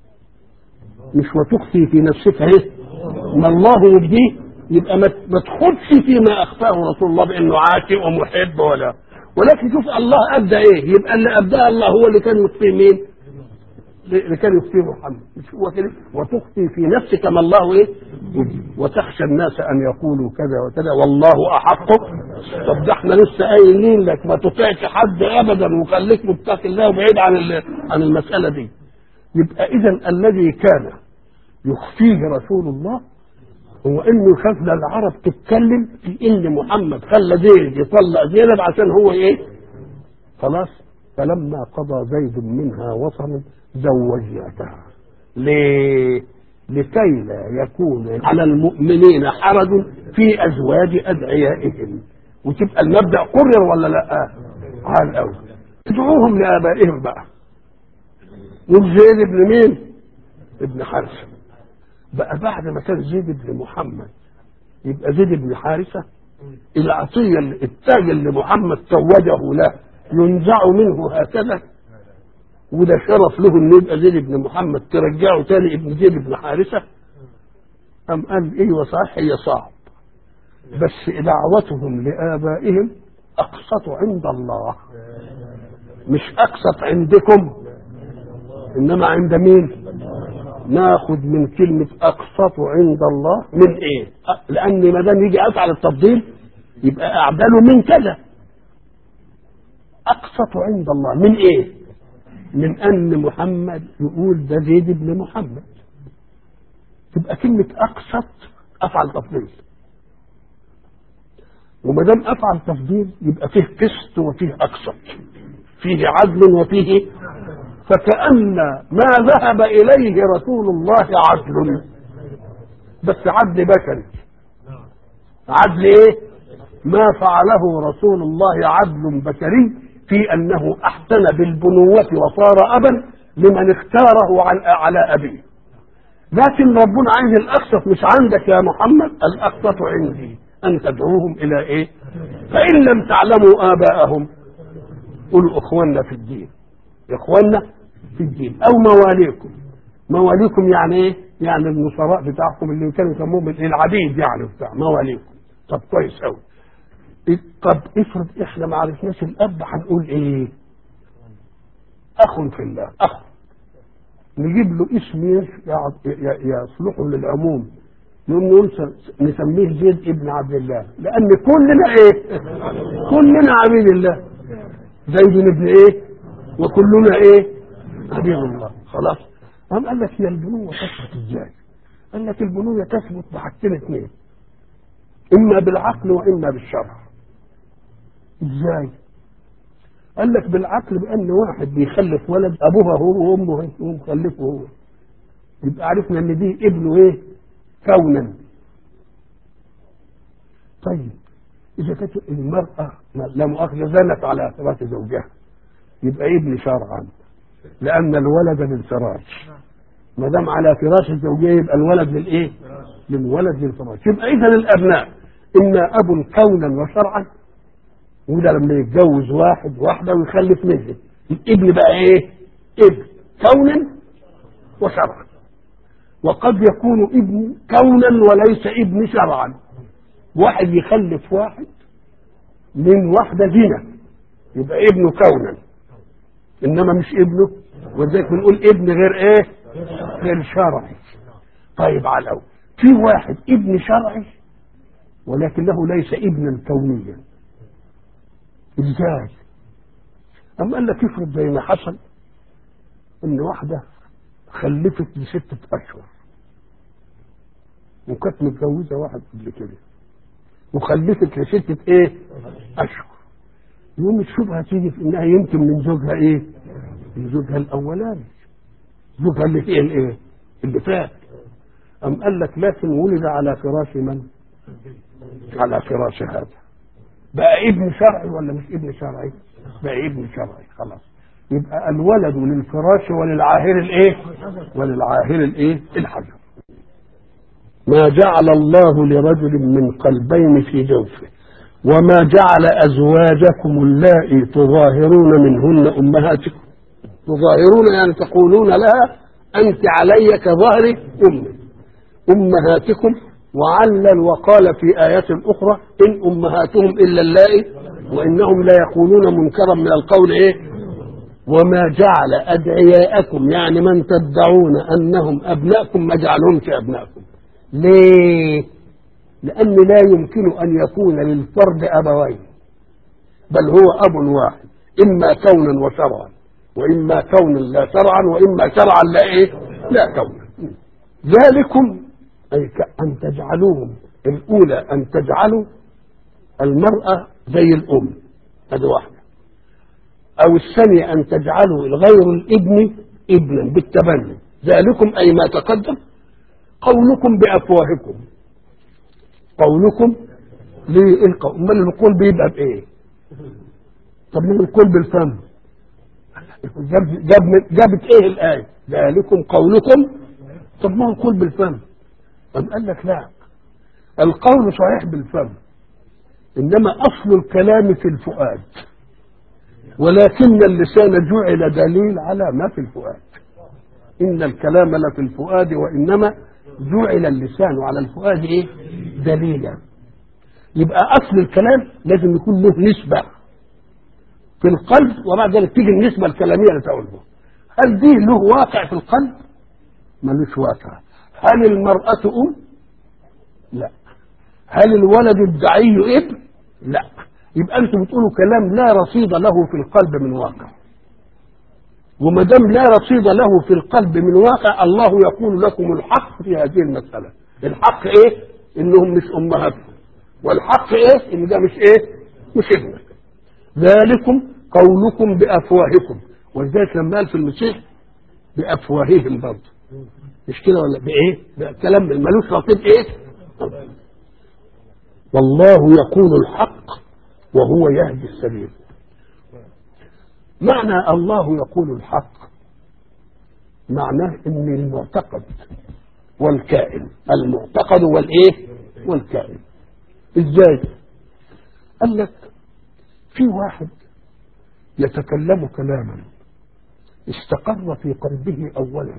Speaker 1: مش وتخفي في نفسك ايه ما الله يبديه يبقى ما ما تخدش فيما اخفاه رسول الله بانه عاشق ومحب ولا ولكن شوف الله ابدى ايه يبقى اللي ابداه الله هو اللي كان يخفيه مين اللي كان يخفيه محمد مش هو كده وتخفي في نفسك ما الله ايه وتخشى الناس ان يقولوا كذا وكذا والله احق طب ده احنا لسه قايلين لك ما تطيعش حد ابدا وخليك متقي الله وبعيد عن ال- عن المساله دي يبقى اذا الذي كان يخفيه رسول الله هو انه يخاف لا العرب تتكلم في ان محمد خلى زيد يطلق زينب عشان هو ايه خلاص فلما قضى زيد منها وطنا زوجناكها ليه لكي لا يكون على المؤمنين حرج في ازواج ادعيائهم وتبقى المبدا قرر ولا لا على الاول ادعوهم لابائهم بقى والزيد ابن مين ابن حارثه بقى بعد ما كان زيد بن محمد يبقى زيد بن حارثه العطيه اللي- التاج اللي محمد توجه له ينزع منه هكذا وده شرف له انه يبقى زيد بن محمد ترجعه تاني ابن زيد بن حارثه قام قال ايوه صحيح هي صعب بس دعوتهم لابائهم اقسط عند الله مش اقسط عندكم انما عند مين ناخد من كلمة أقسط عند الله من إيه؟ أ- لأن ما دام يجي أفعل التفضيل يبقى أعدله من كذا. أقسط عند الله من إيه؟ من أن محمد يقول ده زيد بن محمد. تبقى كلمة أقسط أفعل تفضيل. وما دام أفعل تفضيل يبقى فيه قسط وفيه أقسط. فيه عدل وفيه فكأن ما ذهب إليه رسول الله عدل بس عدل بشري عدل ايه ما فعله رسول الله عدل بشري في انه احسن بالبنوة وصار ابا لمن اختاره عن على ابيه لكن ربنا عايز الاقسط مش عندك يا محمد الاقسط عندي ان تدعوهم الى ايه فان لم تعلموا اباءهم قولوا اخواننا في الدين اخواننا في الدين او مواليكم مواليكم يعني ايه يعني النصراء بتاعكم اللي كانوا يسموهم العبيد يعني بتاع مواليكم طب كويس قوي طب افرض احنا ما عرفناش الاب هنقول ايه اخ في الله اخ نجيب له اسم يصلح للعموم نقوم نقول نسميه زيد ابن عبد الله لان كلنا ايه كلنا عبيد الله زيد ابن ايه وكلنا ايه عبيد الله خلاص قام قال لك هي البنوة تثبت ازاي قال لك البنوة تثبت بحاجتين اثنين اما بالعقل واما بالشرع ازاي قال لك بالعقل بان واحد بيخلف ولد ابوها هو وامه هو مخلفه هو يبقى عرفنا ان دي ابنه ايه كونا طيب اذا كانت المراه لا مؤاخذه زنت على فراش زوجها يبقى ابن شرعا لان الولد للفراش ما دام على فراش الزوجيه يبقى الولد للايه؟ للولد للفراش يبقى اذا الابناء اما اب كونا وشرعا وده لما يتجوز واحد واحده ويخلف منه الابن بقى ايه؟ ابن كونا وشرعا وقد يكون ابن كونا وليس ابن شرعا واحد يخلف واحد من واحده زنا يبقى ابنه كونا انما مش ابنه ولذلك بنقول ابن غير ايه؟ غير شرعي طيب على الاول في واحد ابن شرعي ولكنه ليس ابنا كونيا ازاي أم قال لك افرض زي ما حصل ان واحدة خلفت لستة اشهر وكانت متجوزة واحد قبل كده وخلفت لستة ايه اشهر يوم الشبهة تيجي في انها يمكن من زوجها ايه من زوجها الاولاني زوجها اللي فيه الايه اللي فات أم قال لك لكن ولد على فراش من على فراش هذا بقى ابن شرعي ولا مش ابن شرعي بقى ابن شرعي خلاص يبقى الولد للفراش وللعاهر الايه وللعاهر الايه الحجر ما جعل الله لرجل من قلبين في جوفه وما جعل ازواجكم اللائي تظاهرون منهن امهاتكم تظاهرون يعني تقولون لها انت علي كظهر امي امهاتكم وعلل وقال في آيات أخرى إن أمهاتهم إلا اللائي وإنهم لا يقولون منكرا من القول إيه وما جعل أدعياءكم يعني من تدعون أنهم أبناءكم ما جعلهمش أبناءكم ليه لأن لا يمكن أن يكون للفرد أبوين بل هو أب واحد إما كونا وشرعا وإما كونا لا شرعا وإما شرعا لا إيه لا كونا ذلكم أي أن تجعلوهم الأولى أن تجعلوا المرأة زي الأم هذه واحدة أو الثانية أن تجعلوا غير الابن ابنا بالتبني ذلكم أي ما تقدم قولكم بأفواهكم قولكم ليه القول امال القول بيبقى بايه طب ليه القول بالفم جاب جاب جابت ايه الايه ذلكم قولكم طب ما هو القول بالفم طب قال لك لا القول صحيح بالفم انما اصل الكلام في الفؤاد ولكن اللسان جعل دليل على ما في الفؤاد ان الكلام لفي الفؤاد وانما جعل اللسان على الفؤاد ايه دليلا يبقى اصل الكلام لازم يكون له نسبه في القلب وبعد ذلك تيجي النسبه الكلاميه اللي تقوله هل دي له واقع في القلب ملوش واقع هل المرأة أم؟ لا هل الولد الدعي ابن؟ لا يبقى أنتم بتقولوا كلام لا رصيد له في القلب من واقع وما دام لا رصيد له في القلب من واقع الله يقول لكم الحق في هذه المسألة الحق إيه؟ إنهم مش أمهاتكم والحق إيه؟ إن ده مش إيه؟ مش ابنك ذلكم قولكم بأفواهكم ولذلك لما قال في المسيح بأفواههم برضه مش كده ولا بايه بكلام ملوش رصيد ايه والله يقول الحق وهو يهدي السبيل معنى الله يقول الحق معناه ان المعتقد والكائن المعتقد والايه والكائن ازاي قال لك في واحد يتكلم كلاما استقر في قلبه اولا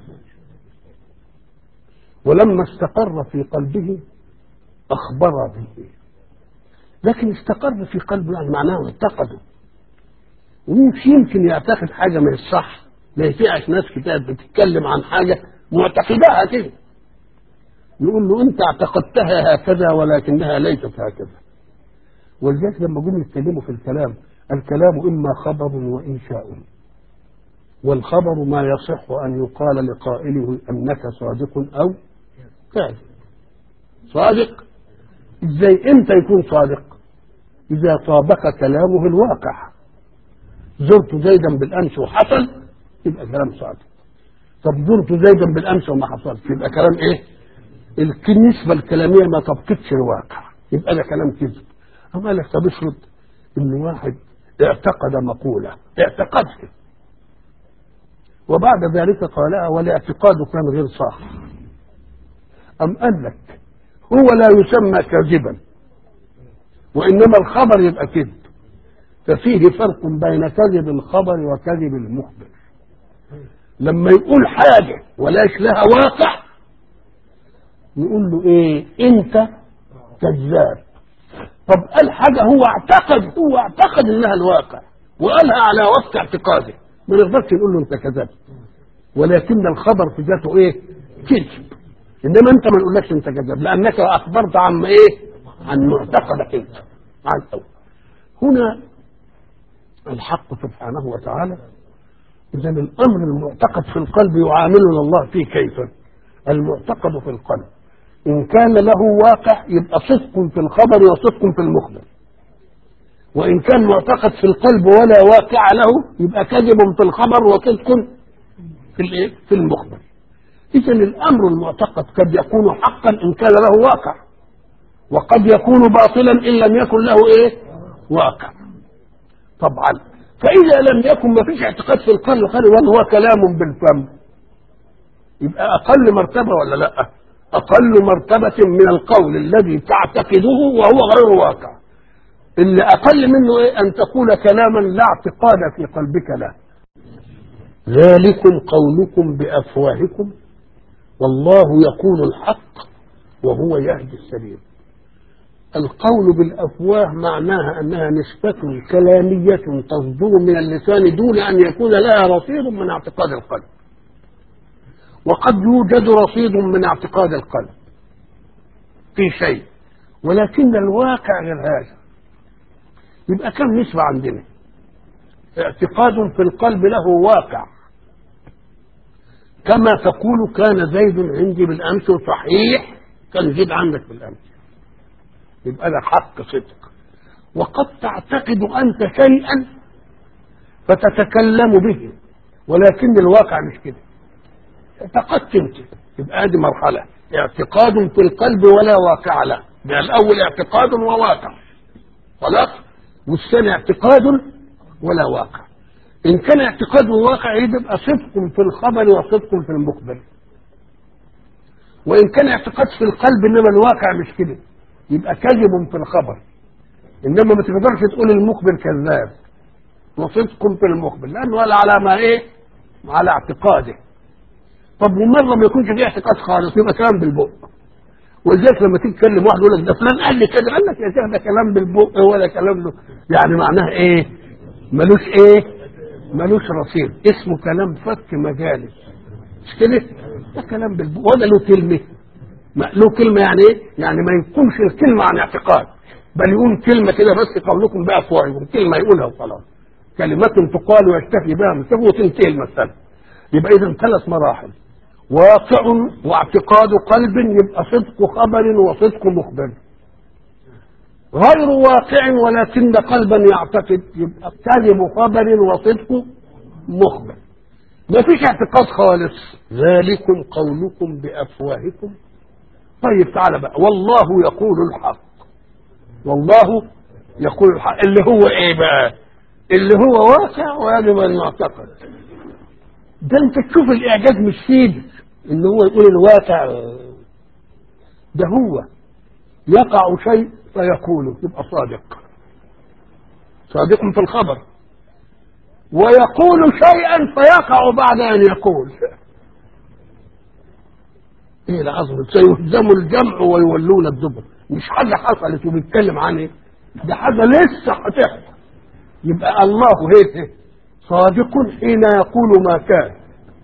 Speaker 1: ولما استقر في قلبه اخبر به لكن استقر في قلبه يعني معناه اعتقده ومش يمكن يعتقد حاجه من الصح ما يفيعش ناس كتاب بتتكلم عن حاجه معتقداها كده يقول له انت اعتقدتها هكذا ولكنها ليست هكذا ولذلك لما جم يتكلموا في الكلام الكلام اما خبر وانشاء والخبر ما يصح ان يقال لقائله انك صادق او كاذب صادق ازاي امتى يكون صادق اذا طابق كلامه الواقع زرت زيدا بالامس وحصل يبقى كلام صادق طب زرت زيدا بالامس وما حصلش يبقى كلام ايه النسبه الكلاميه ما طبقتش الواقع يبقى ده كلام كذب اما لك طب افرض ان واحد اعتقد مقوله اعتقدها وبعد ذلك قالها والاعتقاد كان غير صح أم قال لك هو لا يسمى كاذبا وإنما الخبر يبقى كذب ففيه فرق بين كذب الخبر وكذب المخبر لما يقول حاجة ولاش لها واقع نقول له ايه انت كذاب طب قال حاجة هو اعتقد هو اعتقد انها الواقع وقالها على وفق اعتقاده ما نقدرش نقول له انت كذبت ولكن الخبر في ذاته ايه كذب انما انت ما نقولكش انت كذاب لانك اخبرت عن ايه عن معتقدك انت عن أول. هنا الحق سبحانه وتعالى اذا الامر المعتقد في القلب يعاملنا الله فيه كيف المعتقد في القلب ان كان له واقع يبقى صدق في الخبر وصدق في المخبر وان كان معتقد في القلب ولا واقع له يبقى كذب في الخبر وصدق في الايه في المخبر اذا الامر المعتقد قد يكون حقا ان كان له واقع وقد يكون باطلا ان لم يكن له ايه واقع طبعا فاذا لم يكن ما فيش اعتقاد في القلب خالي وهو كلام بالفم يبقى اقل مرتبه ولا لا اقل مرتبه من القول الذي تعتقده وهو غير واقع اللي اقل منه ايه ان تقول كلاما لا اعتقاد في قلبك له ذلكم قولكم بافواهكم والله يقول الحق وهو يهدي السبيل القول بالافواه معناها انها نسبة كلامية تصدر من اللسان دون ان يكون لها رصيد من اعتقاد القلب وقد يوجد رصيد من اعتقاد القلب في شيء ولكن الواقع غير هذا يبقى كم نسبة عندنا اعتقاد في القلب له واقع كما تقول كان زيد عندي بالامس صحيح كان زيد عندك بالامس يبقى ده حق صدق وقد تعتقد انت شيئا فتتكلم به ولكن الواقع مش كده اعتقدت انت يبقى هذه مرحله اعتقاد في القلب ولا واقع له من الاول اعتقاد وواقع خلاص والثاني اعتقاد ولا واقع ان كان اعتقاد وواقع يبقى صدق في الخبر وصدق في المقبل وان كان اعتقاد في القلب انما الواقع مش كده يبقى كذب في الخبر انما ما تقدرش تقول المخبر كذاب وصدق في المخبر لانه ولا على ما ايه على اعتقاده طب ومره ما يكونش فيه اعتقاد خالص يبقى كلام بالبق ولذلك لما تيجي تكلم واحد يقول لك ده فلان قال لي كده قال لك يا شيخ ده كلام بالبق ولا كلام له يعني معناه ايه ملوش ايه ملوش رصيد اسمه كلام فك مجالس مش كده ده كلام بالبق ولا له كلمه ما له كلمه يعني ايه يعني ما يكونش الكلمه عن اعتقاد بل يقول كلمه كده بس قولكم بافواهكم كلمه يقولها وخلاص كلمات تقال ويكتفي بها مثله وتنتهي المساله يبقى اذا ثلاث مراحل واقع واعتقاد قلب يبقى صدق خبر وصدق مخبر غير واقع ولكن قلبا يعتقد يبقى كذب خبر وصدق مخبر ما فيش اعتقاد خالص ذلكم قولكم بافواهكم طيب تعالى بقى والله يقول الحق والله يقول الحق اللي هو ايه بقى اللي هو واقع ويجب ان يعتقد ده انت تشوف الاعجاز مش فيه ان هو يقول الواقع ده هو يقع شيء فيقوله يبقى صادق صادق في الخبر ويقول شيئا فيقع بعد ان يقول ايه العظمه سيهزم الجمع ويولون الدبر مش حاجه حصلت وبيتكلم عن ايه ده حاجه لسه هتحصل يبقى الله هيك صادق حين يقول ما كان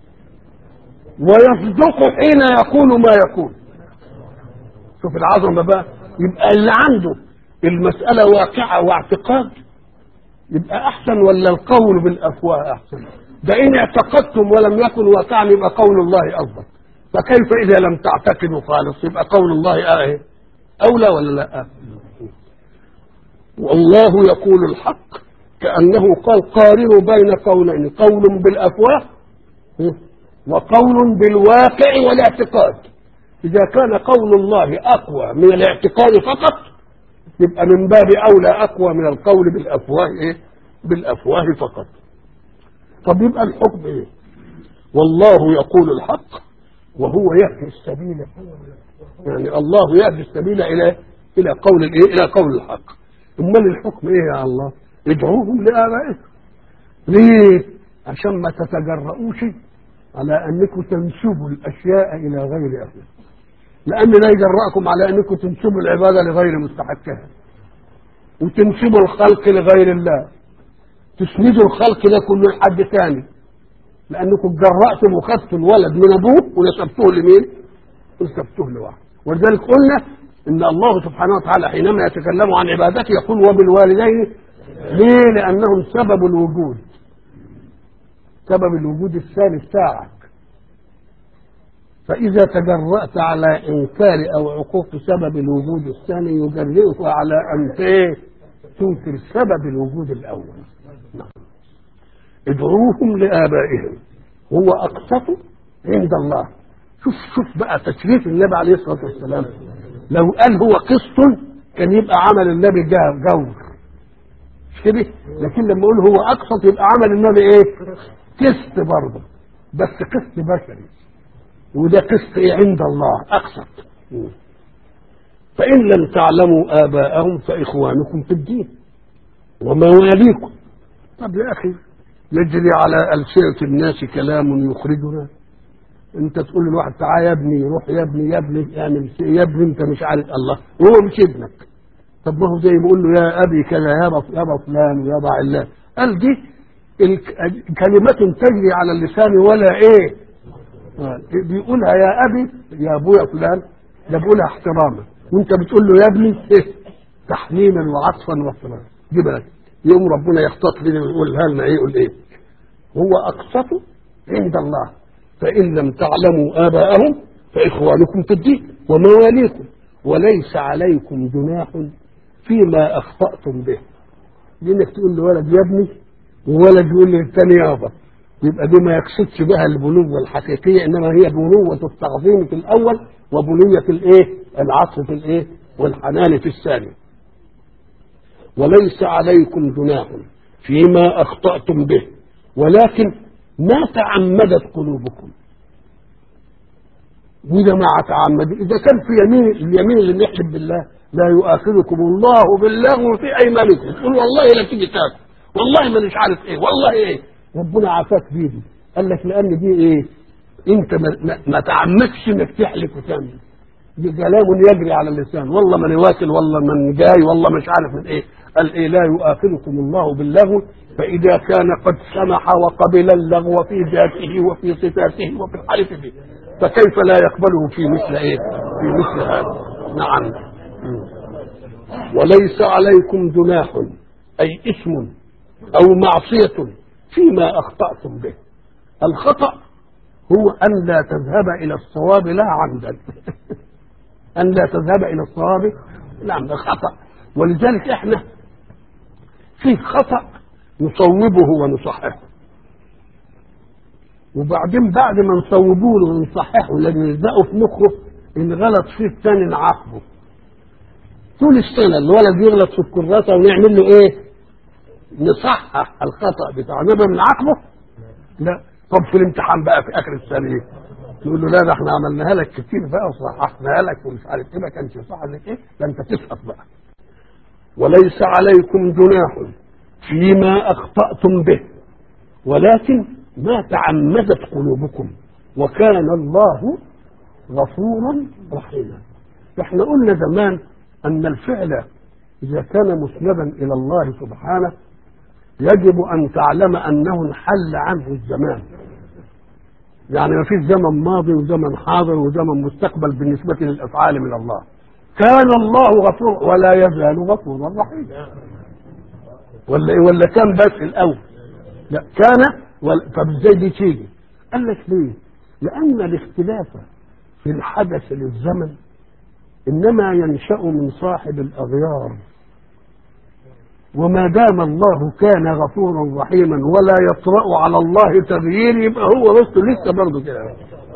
Speaker 1: ويصدق حين يقول ما يكون شوف العظمه بقى يبقى اللي عنده المساله واقعه واعتقاد يبقى احسن ولا القول بالافواه احسن ده ان اعتقدتم ولم يكن واقعا يبقى قول الله افضل فكيف اذا لم تعتقدوا خالص يبقى قول الله ايه اولى ولا لا والله يقول الحق كانه قال قارنوا بين قولين قول بالافواه وقول بالواقع والاعتقاد اذا كان قول الله اقوى من الاعتقاد فقط يبقى من باب اولى اقوى من القول بالافواه ايه بالافواه فقط طب يبقى الحكم ايه والله يقول الحق وهو يهدي السبيل يعني الله يهدي السبيل الى الى قول الايه الى قول الحق امال الحكم ايه يا الله ادعوهم لابائكم ليه عشان ما تتجرؤوش على انكم تنسبوا الاشياء الى غير اهلها لان لا يجرأكم على انكم تنسبوا العباده لغير مستحقها وتنسبوا الخلق لغير الله تسندوا الخلق ده كله لحد ثاني لانكم جرأتم وخدتوا الولد من ابوه ونسبتوه لمين؟ ونسبتوه لواحد ولذلك قلنا ان الله سبحانه وتعالى حينما يتكلم عن عبادته يقول وبالوالدين ليه؟ لانهم سبب الوجود سبب الوجود الثاني بتاعك فإذا تجرأت على إنكار أو عقوق سبب الوجود الثاني يجرئك على أن تنكر سبب الوجود الأول نعم. ادعوهم لآبائهم هو أقسط عند الله شوف شوف بقى تشريف النبي عليه الصلاة والسلام لو قال هو قسط كان يبقى عمل النبي جور مش كده لكن لما يقول هو أقسط يبقى عمل النبي إيه قسط برضه بس قسط بشري وده قسط إيه عند الله أقسط فإن لم تعلموا آباءهم فإخوانكم في الدين ومواليكم طب يا أخي يجري على ألسنة الناس كلام يخرجنا انت تقول للواحد تعالى يا ابني روح يا ابني يا ابني يعني يا ابني انت مش عارف الله وهو مش ابنك طب ما هو زي بيقول له يا ابي كذا يا يا فلان ويا علان قال دي كلمة تجري على اللسان ولا ايه بيقولها يا ابي يا ابويا فلان ده بيقولها احتراما وانت بتقول له يا ابني ايه تحنينا وعطفا واحتراما دي بالك يوم ربنا يختص لنا ويقولها لنا ايه يقول ايه هو اقسط عند الله فان لم تعلموا اباءهم فاخوانكم في الدين ومواليكم وليس عليكم جناح فيما اخطاتم به لانك تقول لولد يا ابني وولد يقول للثاني يابا يبقى دي ما يقصدش بها البنوة الحقيقية إنما هي بنوة التعظيم في الأول وبنية الإيه؟ العطف في الإيه؟ والحنان في الثاني. وليس عليكم جناح فيما أخطأتم به ولكن ما تعمدت قلوبكم. وإذا ما تعمد إذا كان في يمين اليمين اللي بيحلف بالله لا يؤاخذكم الله باللغو في أيمانكم تقول والله لا تيجي تاكل والله ما مش عارف إيه والله إيه ربنا عافاك بيدي قال لك لان دي ايه انت ما, ما, ما تعمدش انك تحلف وتعمل دي كلام يجري على اللسان والله من واكل والله من جاي والله مش عارف من ايه قال ايه لا يؤاخذكم الله باللغو فاذا كان قد سمح وقبل اللغو في ذاته وفي صفاته وفي الحلف به فكيف لا يقبله في مثل ايه في مثل هذا نعم وليس عليكم جناح اي اسم او معصيه فيما أخطأتم به الخطأ هو أن لا تذهب إلى الصواب لا عمدا أن لا تذهب إلى الصواب لا عمدا خطأ ولذلك إحنا في خطأ نصوبه ونصححه وبعدين بعد ما نصوبوا له ونصححه لان نلزقه في مخه ان غلط فيه الثاني نعاقبه طول السنه الولد يغلط في الكراسه ونعمل له ايه؟ نصحح الخطا بتاعه نبقى بنعاقبه؟ لا طب في الامتحان بقى في اخر السنه ايه؟ نقول له لا ده احنا عملناها لك كتير بقى وصححناها لك ومش عارف ايه ما كانش صح لك ايه؟ ده انت تسقط بقى وليس عليكم جناح فيما اخطاتم به ولكن ما تعمدت قلوبكم وكان الله غفورا رحيما احنا قلنا زمان ان الفعل اذا كان مسندا الى الله سبحانه يجب ان تعلم انه انحل عنه الزمان يعني ما فيش زمن ماضي وزمن حاضر وزمن مستقبل بالنسبة للأفعال من الله كان الله غفور ولا يزال غفورا رحيما ولا إيه ولا كان بس الأول لا كان ولا طب ازاي دي تيجي؟ قال لك ليه؟ لأن الاختلاف في الحدث للزمن إنما ينشأ من صاحب الأغيار وما دام الله كان غفورا رحيما ولا يطرأ على الله تغيير يبقى هو نص لسه برضه كده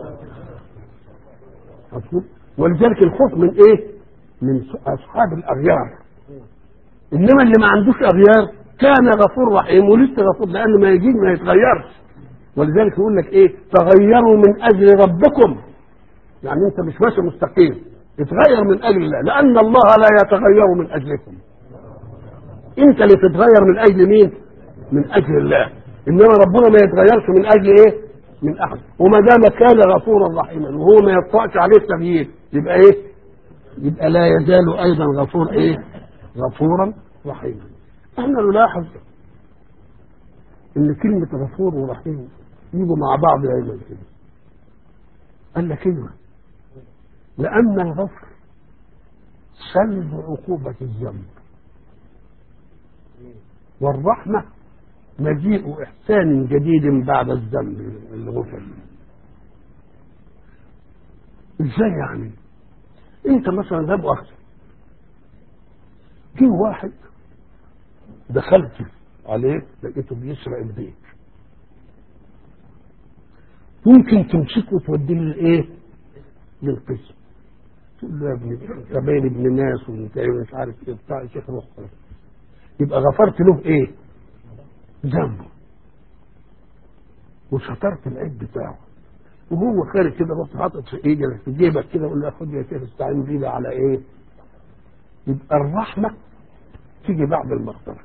Speaker 1: مفهوم؟ ولذلك الخوف من ايه؟ من اصحاب الاغيار انما اللي ما عندوش اغيار كان غفور رحيم ولسه غفور لانه ما يجي ما يتغيرش ولذلك يقول لك ايه؟ تغيروا من اجل ربكم يعني انت مش ماشي مستقيم اتغير من اجل الله لان الله لا يتغير من اجلكم انت اللي تتغير من اجل مين من اجل الله انما ربنا ما يتغيرش من اجل ايه من احد وما دام كان غفورا رحيما وهو ما يطلعش عليه التغيير يبقى ايه يبقى لا يزال ايضا غفور ايه غفورا رحيما احنا نلاحظ ان كلمة غفور ورحيم يجوا مع بعض دايما كده قال لك ايوه لان الغفر سلب عقوبة الذنب والرحمة مجيء إحسان جديد بعد الذنب الغفر إزاي يعني؟ أنت مثلا ذنب أخذ في واحد دخلت عليه لقيته بيسرق البيت ممكن تمسكه وتوديه للايه؟ للقسم تقول له يا ابني انت باين ابن ناس وانت مش عارف ايه بتاع يا شيخ روح خلاص يبقى غفرت له ايه ذنبه وسترت العيب بتاعه وهو خارج كده رحت حاطط في ايدك في جيبك كده يقول له خد يا شيخ استعين بيه على ايه يبقى الرحمه تيجي بعد المغفره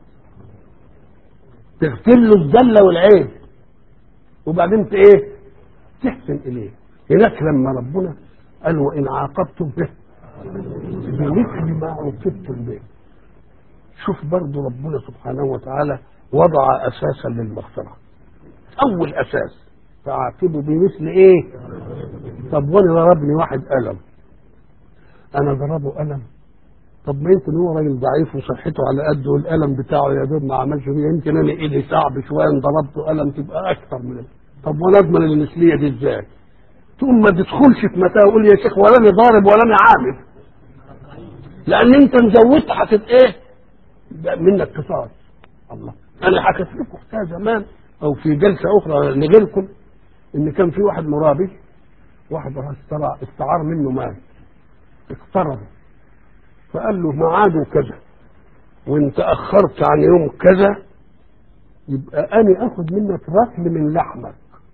Speaker 1: تغفر له الذله والعيب وبعدين انت ايه تحسن اليه هناك لما ربنا قال وان عاقبتم به بمثل ما عوقبتم به شوف برضه ربنا سبحانه وتعالى وضع اساسا للمغفره اول اساس فاعاقبه بمثل ايه طب وانا ضربني واحد قلم انا ضربه قلم طب ما يمكن هو راجل ضعيف وصحته على قده والقلم بتاعه يا دوب ما عملش فيه يمكن انا ايدي صعب شويه ان ضربته قلم تبقى اكثر من طب وانا اضمن المثليه دي ازاي؟ تقوم ما تدخلش في متاهه وقول يا شيخ ولا انا ضارب ولا انا عامل لان انت مزودت حكيت ايه؟ منك قصاص الله انا حكيت لكم حكايه زمان او في جلسه اخرى لغيركم ان كان في واحد مرابي واحد استرع استعار منه مال اقترض فقال له ميعاده كذا وانت اخرت عن يوم كذا يبقى انا اخد منك رسم من لحمك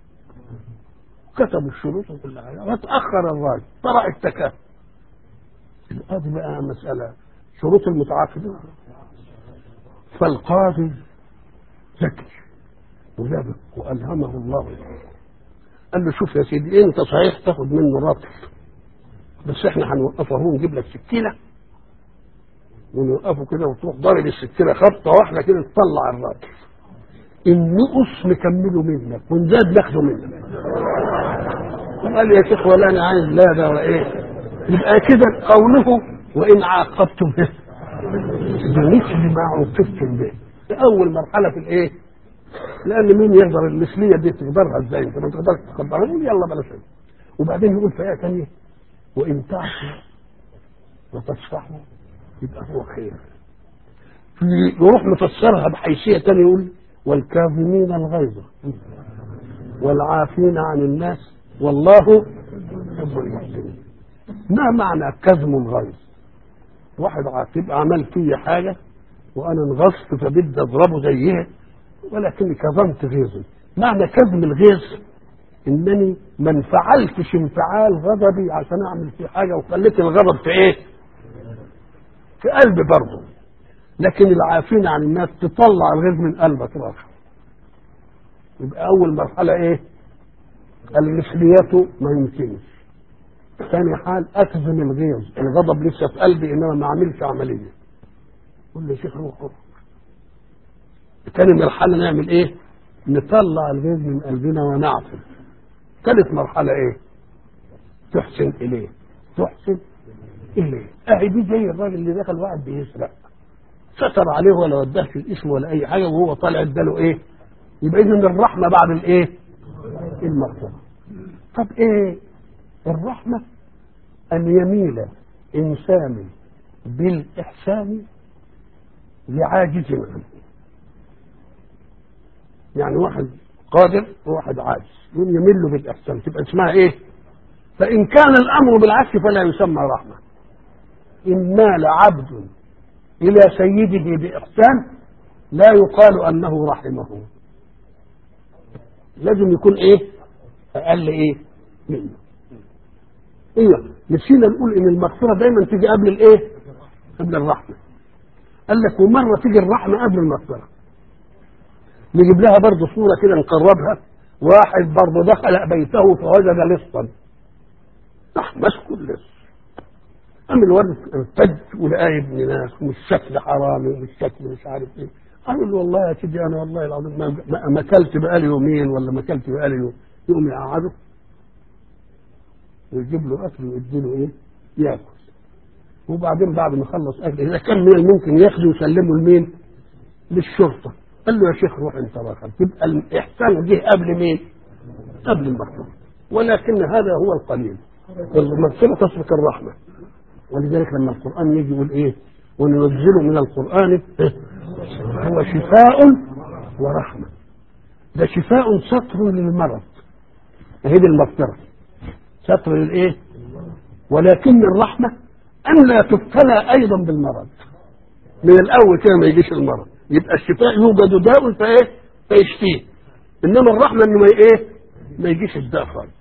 Speaker 1: كتب الشروط وكل حاجه وتاخر الراجل طلع التكافؤ هذه بقى مساله شروط المتعاقدين فالقاضي ذكي ولبق والهمه الله قال له شوف يا سيدي انت صحيح تاخد منه رطل بس احنا هنوقفه اهو نجيب لك سكينه ونوقفه كده وتروح ضارب السكينه خبطه واحده كده تطلع الراجل النقص نكمله منك ونزاد ناخده منك قال لي يا شيخ ولا انا عايز لا ده ولا ايه يبقى كده قوله وان عاقبتم به بمثل ما عوقبتم به اول مرحله في الايه لان مين يقدر المثليه دي تقدرها ازاي انت ما تقدرش تقدرها يقول يلا بلاش وبعدين يقول في ايه ثانيه وان تعفوا وتصفحوا يبقى هو خير في يروح مفسرها بحيثيه ثانيه يقول والكاظمين الغيظ والعافين عن الناس والله يحب المحسنين ما معنى كظم الغيظ واحد عاقب عمل فيا حاجة وأنا انغصت فبدي أضربه زيها ولكني كظمت غيظي معنى كظم الغيظ إنني ما انفعلتش انفعال غضبي عشان أعمل فيه حاجة وخليت الغضب في إيه؟ في قلبي برضه لكن العافين عن الناس تطلع الغيظ من قلبك راخر يبقى أول مرحلة إيه؟ المثلية ما يمكنش ثاني حال اكظم الغيظ الغضب لسه في قلبي انما ما اعملش عمليه قول لي يا شيخ روح روح تاني مرحله نعمل ايه نطلع الغيظ من قلبنا ونعفو ثالث مرحله ايه تحسن اليه تحسن اليه اهي دي زي الراجل اللي دخل واحد بيسرق ستر عليه ولا وداهش الاسم ولا اي حاجه وهو طالع اداله ايه يبقى اذا الرحمه بعد الايه المغفره طب ايه الرحمة أن يميل إنسان بالإحسان لعاجز عنه يعني واحد قادر وواحد عاجز يقوم يميل له بالإحسان تبقى اسمها إيه؟ فإن كان الأمر بالعكس فلا يسمى رحمة إن مال عبد إلى سيده بإحسان لا يقال أنه رحمه لازم يكون إيه؟ أقل إيه؟ منه ايوه نسينا نقول ان المغفره دايما تيجي قبل الايه؟ قبل الرحمه. قال لك ومره تيجي الرحمه قبل المغفره. نجيب لها برضه صوره كده نقربها واحد برضه دخل بيته فوجد لصا. راح مسكه اللص. قام الولد ارتد ولقاه ابن ناس ومش شكل حرامي ومش شكل مش عارف ايه. قالوا له والله يا سيدي انا والله العظيم ما, ما اكلت بقالي يومين ولا ما اكلت بقالي يوم يقوم يقعده ويجيب له اكل ويدي له ايه؟ ياكل. وبعدين بعد ما خلص اكل اذا كان من الممكن ياخده ويسلمه لمين؟ للشرطه. قال له يا شيخ روح انت راخر تبقى الاحسان جه قبل مين؟ قبل المغفره. ولكن هذا هو القليل. المغفره تسبق الرحمه. ولذلك لما القران يجي يقول ايه؟ وننزل من القران هو شفاء ورحمه. ده شفاء سطر للمرض. هي دي المغفره. ستر للايه ولكن الرحمة أن لا تبتلى أيضا بالمرض من الأول كده ما يجيش المرض يبقى الشفاء يوجد داء فإيه فيشفيه إنما الرحمة إنه ما إيه ما يجيش الداء خالص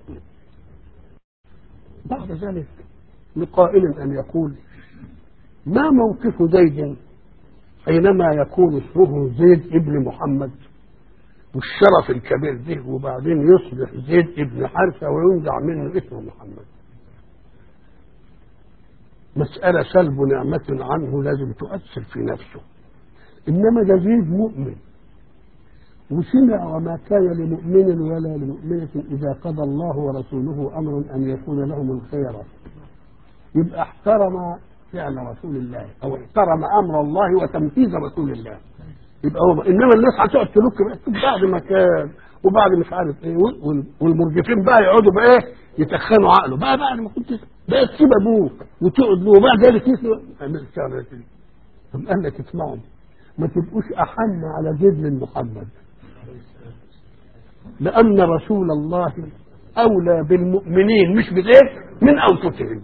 Speaker 1: بعد ذلك لقائل أن يقول ما موقف زيد حينما يكون اسمه زيد ابن محمد والشرف الكبير ده وبعدين يصبح زيد ابن حارثة وينزع منه اسمه محمد مسألة سلب نعمة عنه لازم تؤثر في نفسه إنما ده زيد مؤمن وسمع وما كان لمؤمن ولا لمؤمنة إذا قضى الله ورسوله أمرا أن يكون لهم الخيرة يبقى احترم فعل رسول الله أو احترم أمر الله وتنفيذ رسول الله يبقى هو انما الناس هتقعد تلوك بعد ما كان وبعد مش عارف ايه والمرجفين بقى يقعدوا بقى ايه يتخنوا عقله بقى بعد ما كنت بقى تسيب ابوك وتقعد له وبعد ذلك مثل طب قال لك اسمعوا ما تبقوش احن على زيد من محمد لان رسول الله اولى بالمؤمنين مش بالايه من انفسهم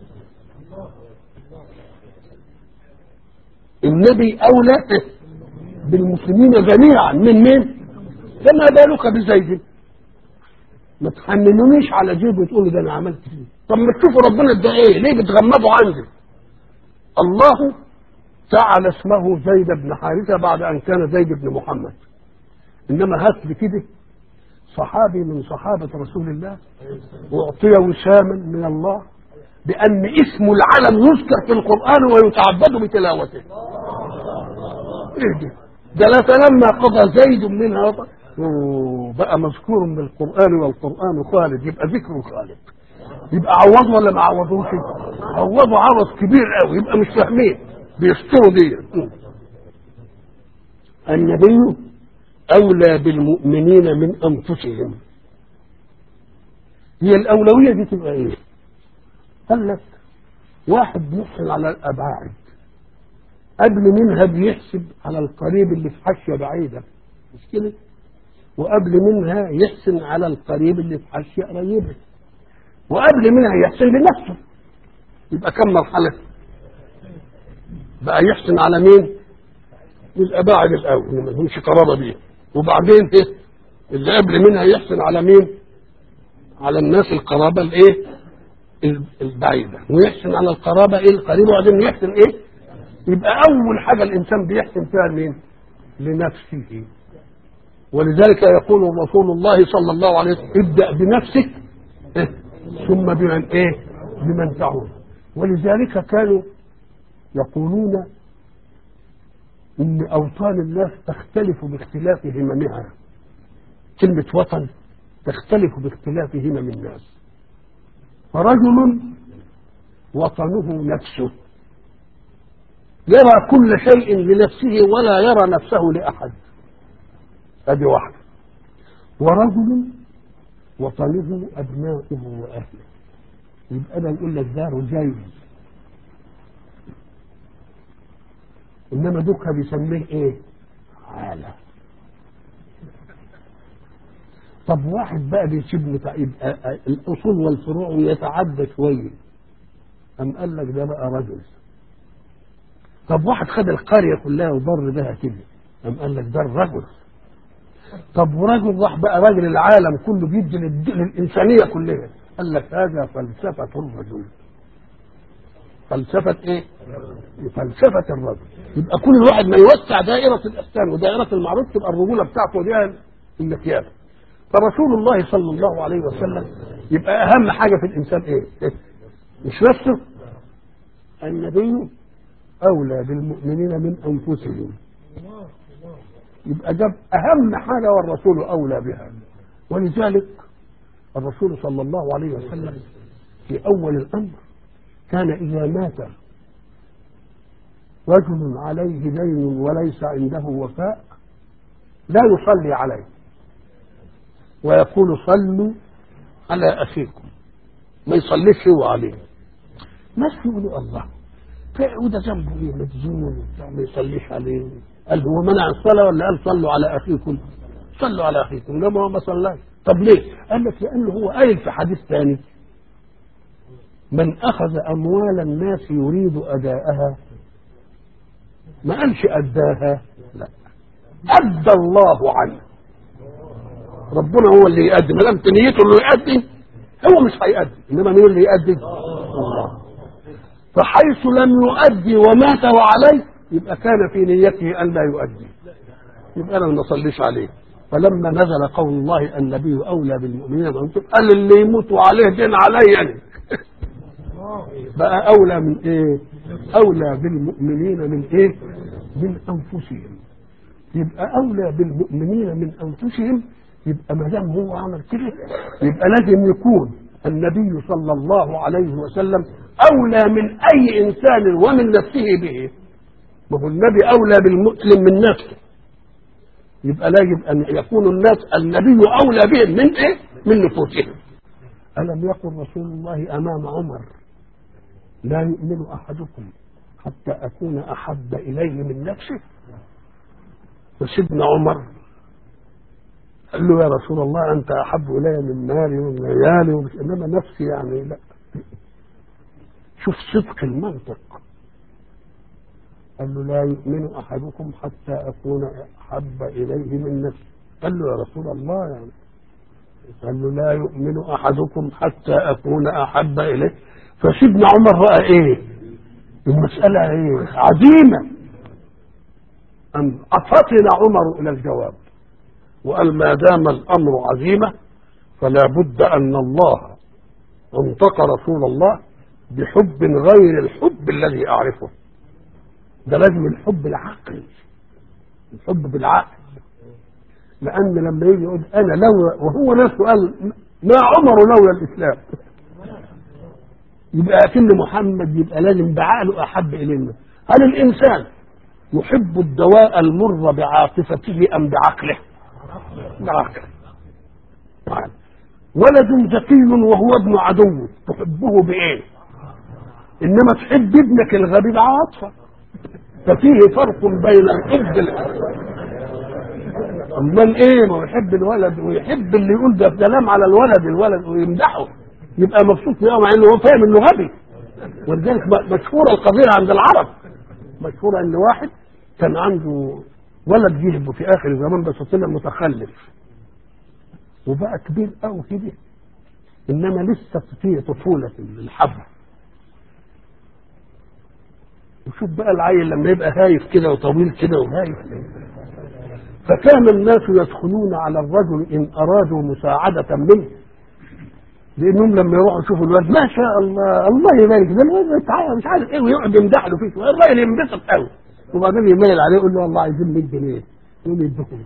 Speaker 1: النبي اولى بالمسلمين جميعا من مين؟ فما بالك بزيد ما تحملونيش على زيد وتقولوا ده انا عملت فيه طب ما تشوفوا ربنا ده ايه ليه بتغمضوا عندي الله جعل اسمه زيد بن حارثه بعد ان كان زيد بن محمد انما هات لي كده صحابي من صحابه رسول الله اعطي وساما من الله بان اسم العلم يذكر في القران ويتعبد بتلاوته ايه ده ده لما قضى زيد منها بقى مذكور بالقرآن والقرآن خالد يبقى ذكره خالد يبقى عوض ولا ما عوضوش عوضوا عوض كبير قوي يبقى مش فاهمين بيستروا دي النبي أولى بالمؤمنين من أنفسهم هي الأولوية دي تبقى إيه؟ قال لك واحد بيحصل على الأباعد قبل منها بيحسب على القريب اللي في حاشيه بعيده مش كده؟ وقبل منها يحسن على القريب اللي في حاشية قريبه وقبل منها يحسن لنفسه يبقى كم مرحلة بقى يحسن على مين يبقى بعد الأول اللي ما لهمش قرابة بيه وبعدين ايه اللي قبل منها يحسن على مين على الناس القرابة الايه البعيدة ويحسن على القرابة ايه القريبة وبعدين يحسن ايه يبقى أول حاجة الإنسان بيحسن فيها لمين لنفسه ولذلك يقول رسول الله صلى الله عليه وسلم ابدأ بنفسك إيه؟ ثم بمن ايه بمن تعود ولذلك كانوا يقولون ان اوطان الناس تختلف باختلاف هممها كلمة وطن تختلف باختلاف همم الناس فرجل وطنه نفسه يرى كل شيء لنفسه ولا يرى نفسه لأحد هذه واحدة ورجل وطنه أبناؤه وأهله يبقى أنا نقول لك دار جايز إنما دوكها بيسميه إيه؟ عالة طب واحد بقى بيسيب يبقى الأصول والفروع ويتعدى شوية أم قال لك ده بقى رجل طب واحد خد القرية كلها وبر بها كده أم قال لك ده الرجل طب ورجل راح بقى راجل العالم كله بيدي للإنسانية كلها قال لك هذا فلسفة الرجل فلسفة ايه فلسفة الرجل يبقى كل واحد ما يوسع دائرة الإحسان ودائرة المعروف تبقى الرجولة بتاعته دي المكيال فرسول الله صلى الله عليه وسلم يبقى أهم حاجة في الإنسان إيه؟ إيه؟ مش نفسه النبي أولى بالمؤمنين من أنفسهم يبقى جاب أهم حاجة والرسول أولى بها ولذلك الرسول صلى الله عليه وسلم في أول الأمر كان إذا مات رجل عليه دين وليس عنده وفاء لا يصلي عليه ويقول صلوا على أخيكم ما يصليش هو عليه ناس يقولوا الله وده ذنبه ايه مجزوم ما يصليش عليه قال هو منع الصلاه ولا قال صلوا على اخيكم صلوا على اخيكم لا ما هو ما صلاش طب ليه؟ قال لك لانه هو قايل في حديث ثاني من اخذ اموال الناس يريد اداءها ما قالش اداها لا ادى الله عنه ربنا هو اللي يقدم ما دام نيته انه يقدم هو مش هيقدم انما مين اللي يقدم؟ الله فحيث لم يؤدي ومات وعليه يبقى كان في نيته ان لا يؤدي يبقى انا ما نصليش عليه فلما نزل قول الله النبي اولى بالمؤمنين منكم قال اللي يموت عليه دين علي أنا. بقى اولى من ايه اولى بالمؤمنين من ايه من انفسهم يبقى اولى بالمؤمنين من انفسهم يبقى ما دام هو عمل كده يبقى لازم يكون النبي صلى الله عليه وسلم أولى من أي إنسان ومن نفسه به ما هو النبي أولى بالمسلم من نفسه يبقى لا يجب أن يكون الناس النبي أولى بهم من إيه؟ من نفوسهم ألم يقل رسول الله أمام عمر لا يؤمن أحدكم حتى أكون أحب إليه من نفسه فسيدنا عمر قال له يا رسول الله أنت أحب إلي من مالي ومن عيالي ومش إنما نفسي يعني لا شوف صدق المنطق قال له لا يؤمن احدكم حتى اكون احب اليه من نفسي قال له يا رسول الله يعني قال له لا يؤمن احدكم حتى اكون احب اليه فسيدنا عمر راى ايه المساله ايه عظيمه ان فطن عمر الى الجواب وقال ما دام الامر عزيمه فلا بد ان الله انطق رسول الله بحب غير الحب الذي اعرفه ده لازم الحب العقلي الحب بالعقل لان لما يجي يقول انا لولا وهو نفسه قال ما عمر لولا الاسلام يبقى اكن محمد يبقى لازم بعقله احب الينا هل الانسان يحب الدواء المر بعاطفته ام بعقله بعقله ولد ذكي وهو ابن عدو تحبه بايه انما تحب ابنك الغبي بعاطفه ففيه فرق بين الحب امال ايه ما هو يحب الولد ويحب اللي يقول ده كلام على الولد الولد ويمدحه يبقى مبسوط بيه مع انه هو فاهم انه غبي ولذلك م- مشهوره القضيه عند العرب مشهوره ان واحد كان عنده ولد جهبه في اخر الزمان بس طلع متخلف وبقى كبير قوي كده انما لسه في طفوله الحبل وشوف بقى العيل لما يبقى هايف كده وطويل كده وهايف فكان الناس يدخلون على الرجل ان ارادوا مساعده منه لانهم لما يروحوا يشوفوا الولد ما شاء الله الله يبارك ده الولد تعالى مش عارف ايه ويقعد يمدح له فيه الراجل ينبسط قوي وبعدين يميل عليه يقول له والله عايزين 100 جنيه يقول يديهم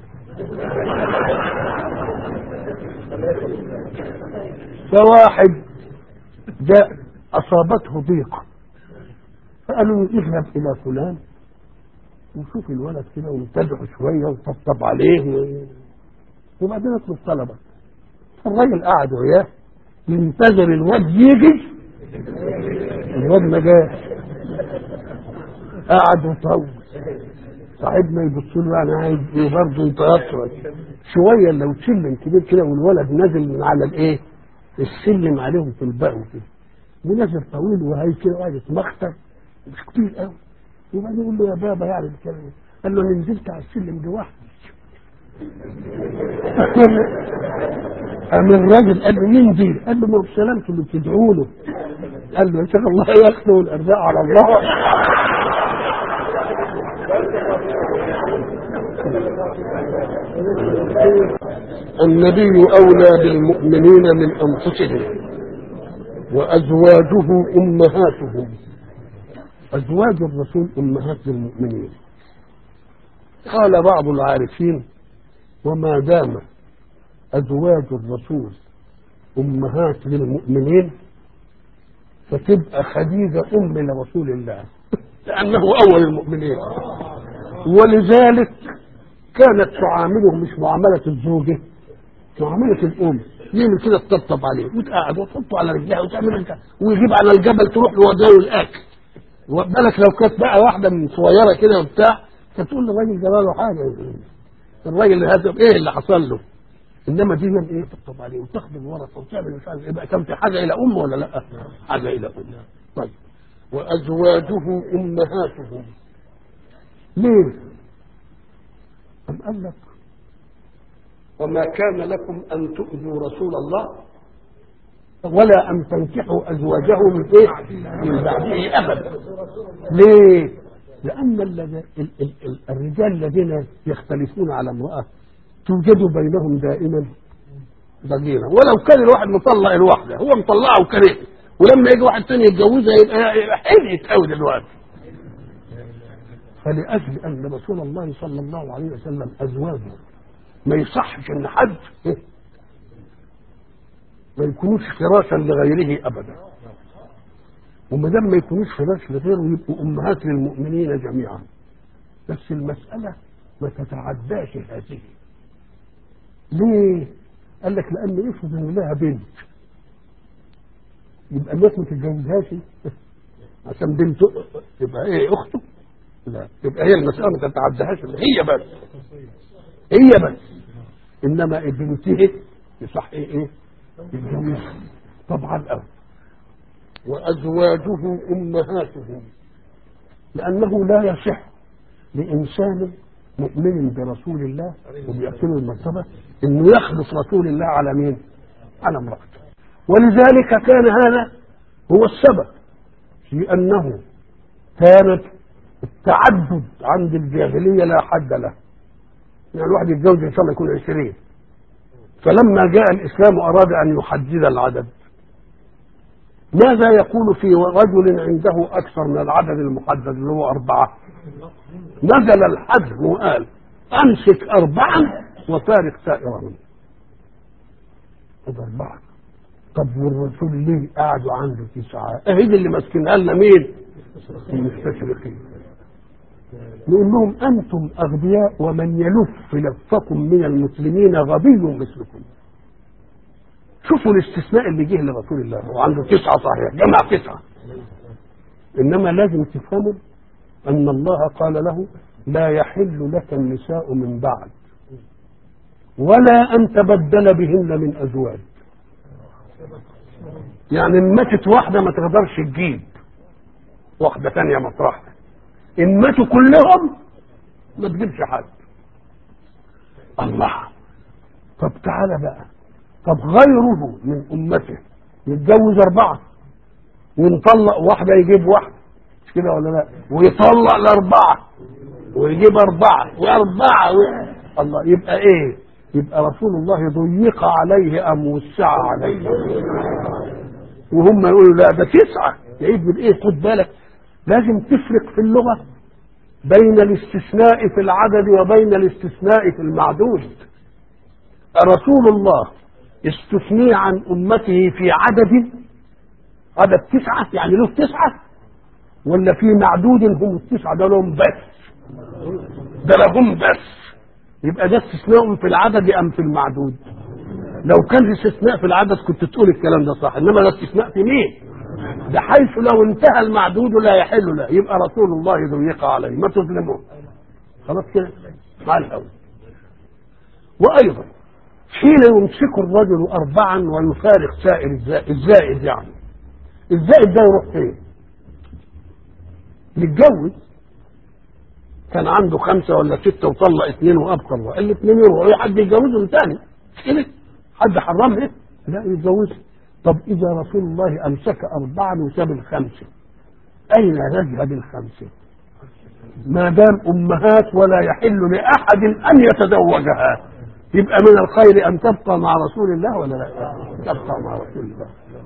Speaker 1: فواحد جاء اصابته ضيقه فقالوا له اذهب الى فلان وشوف الولد كده وامتدحه شويه وطبطب عليه و... وبعدين اطلب طلبك الراجل قعد وياه ينتظر الواد يجي الواد ما جاش قعد وطول صاحبنا يبص له يعني عايز ايه برضه يتاثر شويه لو سلم كبير كده والولد نازل من على الايه؟ السلم عليهم في البقو كده ونازل طويل وهي كده وقاعد يتمخطر مش كتير قوي وبعدين يقول له يا بابا يعني الكلام قال له انا نزلت على السلم لوحدي قام الراجل قال له مين دي؟ قال له ما بسلامته اللي بتدعوا له قال له ان شاء الله ياخذوا الارزاق على الله النبي اولى بالمؤمنين من انفسهم وازواجه امهاتهم ازواج الرسول امهات للمؤمنين قال بعض العارفين وما دام ازواج الرسول امهات للمؤمنين فتبقى خديجه ام لرسول الله لانه اول المؤمنين ولذلك كانت تعامله مش معامله الزوجه معامله الام يعمل كده تطبطب عليه وتقعد وتحطه على رجلها وتعمل كده ويجيب على الجبل تروح لوضعه الاكل بالك لو كانت بقى واحده من صغيره كده وبتاع كانت تقول للراجل ده له حاجه الراجل هذا ايه اللي حصل له انما دي من ايه تطبطب عليه وتاخد الورقه وتعمل مش عارف يبقى كان في حاجه الى ام ولا لا؟ حاجه الى ام طيب وازواجه امهاتهم ليه؟ أم قال لك وما كان لكم ان تؤذوا رسول الله ولا ان تنكحوا ازواجه من ايه؟ من بعده ابدا. ليه؟ لان الذي- ال- ال- ال- الرجال الذين يختلفون على امراه توجد بينهم دائما ضجينه ولو كان الواحد مطلق الواحده هو مطلقها وكرهها ولما يجي واحد تاني يتجوزها يبقى يبقى حرقت قوي دلوقتي فلأجل أن رسول الله صلى الله عليه وسلم أزواجه ما يصحش أن حد ما يكونوش فراشا لغيره أبدا وما دام ما يكونوش فراش لغيره يبقوا أمهات للمؤمنين جميعا بس المسألة ما تتعداش هذه ليه؟ قال لك لأن افرض إن لها بنت يبقى الناس ما تتجوزهاش عشان بنته يبقى ايه اخته لا يبقى هي المسألة ما تتعداهاش هي بس هي بس انما بنته يصح ايه ايه يتجوزها طبعا أو وازواجه امهاتهم لانه لا يصح لانسان مؤمن برسول الله وبيأكله المرتبة انه يخلص رسول الله على مين؟ على امرأته ولذلك كان هذا هو السبب في انه كانت التعدد عند الجاهلية لا حد له يعني الواحد يتجوز ان شاء الله يكون عشرين فلما جاء الاسلام اراد ان يحدد العدد ماذا يقول في رجل عنده اكثر من العدد المحدد اللي هو اربعه نزل الحد وقال امسك اربعا وفارق سائرهم هذا اربعه طب والرسول ليه قعدوا عنده تسعه اهي دي اللي ماسكينها لنا مين المستشرقين نقول لهم انتم اغبياء ومن يلف لفكم من المسلمين غبي مثلكم شوفوا الاستثناء اللي جه لرسول الله هو عنده تسعه صحيح جمع تسعه انما لازم تفهموا ان الله قال له لا يحل لك النساء من بعد ولا أن تبدل بهن من أزواج يعني إن ماتت واحدة ما تقدرش تجيب واحدة ثانية مطرحها إن ماتوا كلهم ما تجيبش حد الله طب تعالى بقى طب غيره من أمته يتجوز أربعة ونطلق واحدة يجيب واحدة مش كده ولا لا ويطلق الأربعة ويجيب أربعة وأربعة و... الله يبقى إيه يبقى رسول الله ضيق عليه أم وسع عليه وهم يقولوا لا ده تسعة يعيد من إيه خد بالك لازم تفرق في اللغة بين الاستثناء في العدد وبين الاستثناء في المعدود رسول الله استثني عن أمته في عدد عدد تسعة يعني له تسعة ولا في معدود هم التسعة ده لهم بس ده لهم بس يبقى ده استثناء في العدد أم في المعدود لو كان استثناء في العدد كنت تقول الكلام ده صح انما ده استثناء في مين بحيث لو انتهى المعدود لا يحل له يبقى رسول الله ضيق عليه ما تظلموه خلاص كده مع الاول وايضا حين يمسك الرجل اربعا ويفارق سائر الزائد, الزائد يعني الزائد ده يروح فين يتجوز كان عنده خمسة ولا ستة وطلق اثنين وأبقى الله الاثنين يروحوا حد يتجوزهم تاني مش كده حد حرمها لا يتجوزها طب إذا رسول الله أمسك أربعا وساب الخمسة أين يذهب الخمسة ما دام أمهات ولا يحل لأحد أن يتزوجها يبقى من الخير أن تبقى مع رسول الله ولا لا تبقى مع رسول الله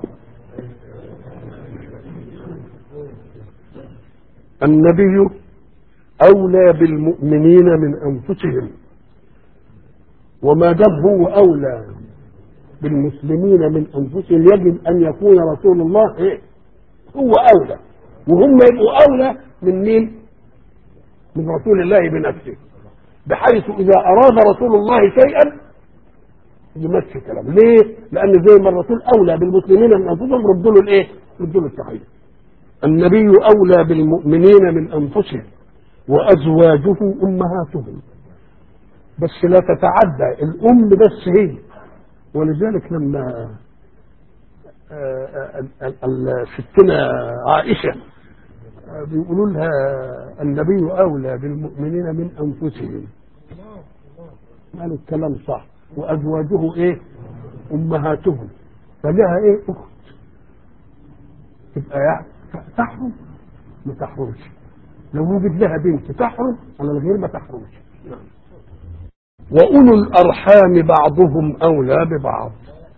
Speaker 1: النبي أولى بالمؤمنين من أنفسهم وما دام هو أولى بالمسلمين من أنفسهم يجب أن يكون رسول الله إيه؟ هو أولى وهم يبقوا أولى من مين؟ من رسول الله بنفسه بحيث إذا أراد رسول الله شيئا يمشي كلام ليه؟ لأن زي ما الرسول أولى بالمسلمين من أنفسهم ردوا له الإيه؟ ردوا له التحية النبي أولى بالمؤمنين من أنفسهم وأزواجه أمهاتهم بس لا تتعدى الأم بس هي ولذلك لما ستنا عائشة بيقولوا لها النبي أولى بالمؤمنين من أنفسهم قالوا الكلام صح وأزواجه إيه أمهاتهم فلها إيه أخت تبقى يعني تحرم ما تحرمش لو وجد لها بنت تحرم على الغير ما تحرمش وأولو الأرحام بعضهم أولى ببعض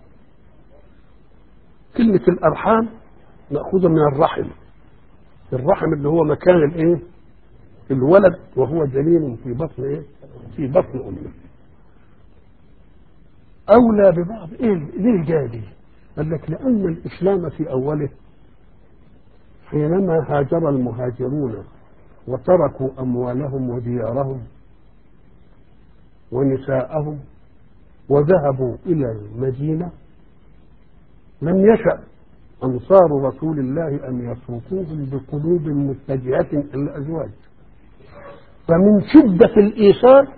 Speaker 1: كلمة الأرحام مأخوذة من الرحم الرحم اللي هو مكان الايه الولد وهو جنين في بطن ايه في بطن امه اولى ببعض ايه ليه جادي قال لك لان الاسلام في اوله حينما هاجر المهاجرون وتركوا اموالهم وديارهم ونساءهم وذهبوا الى المدينه لم يشأ أنصار رسول الله أن يتركوهم بقلوب متجهة إلى الأزواج فمن شدة الإيثار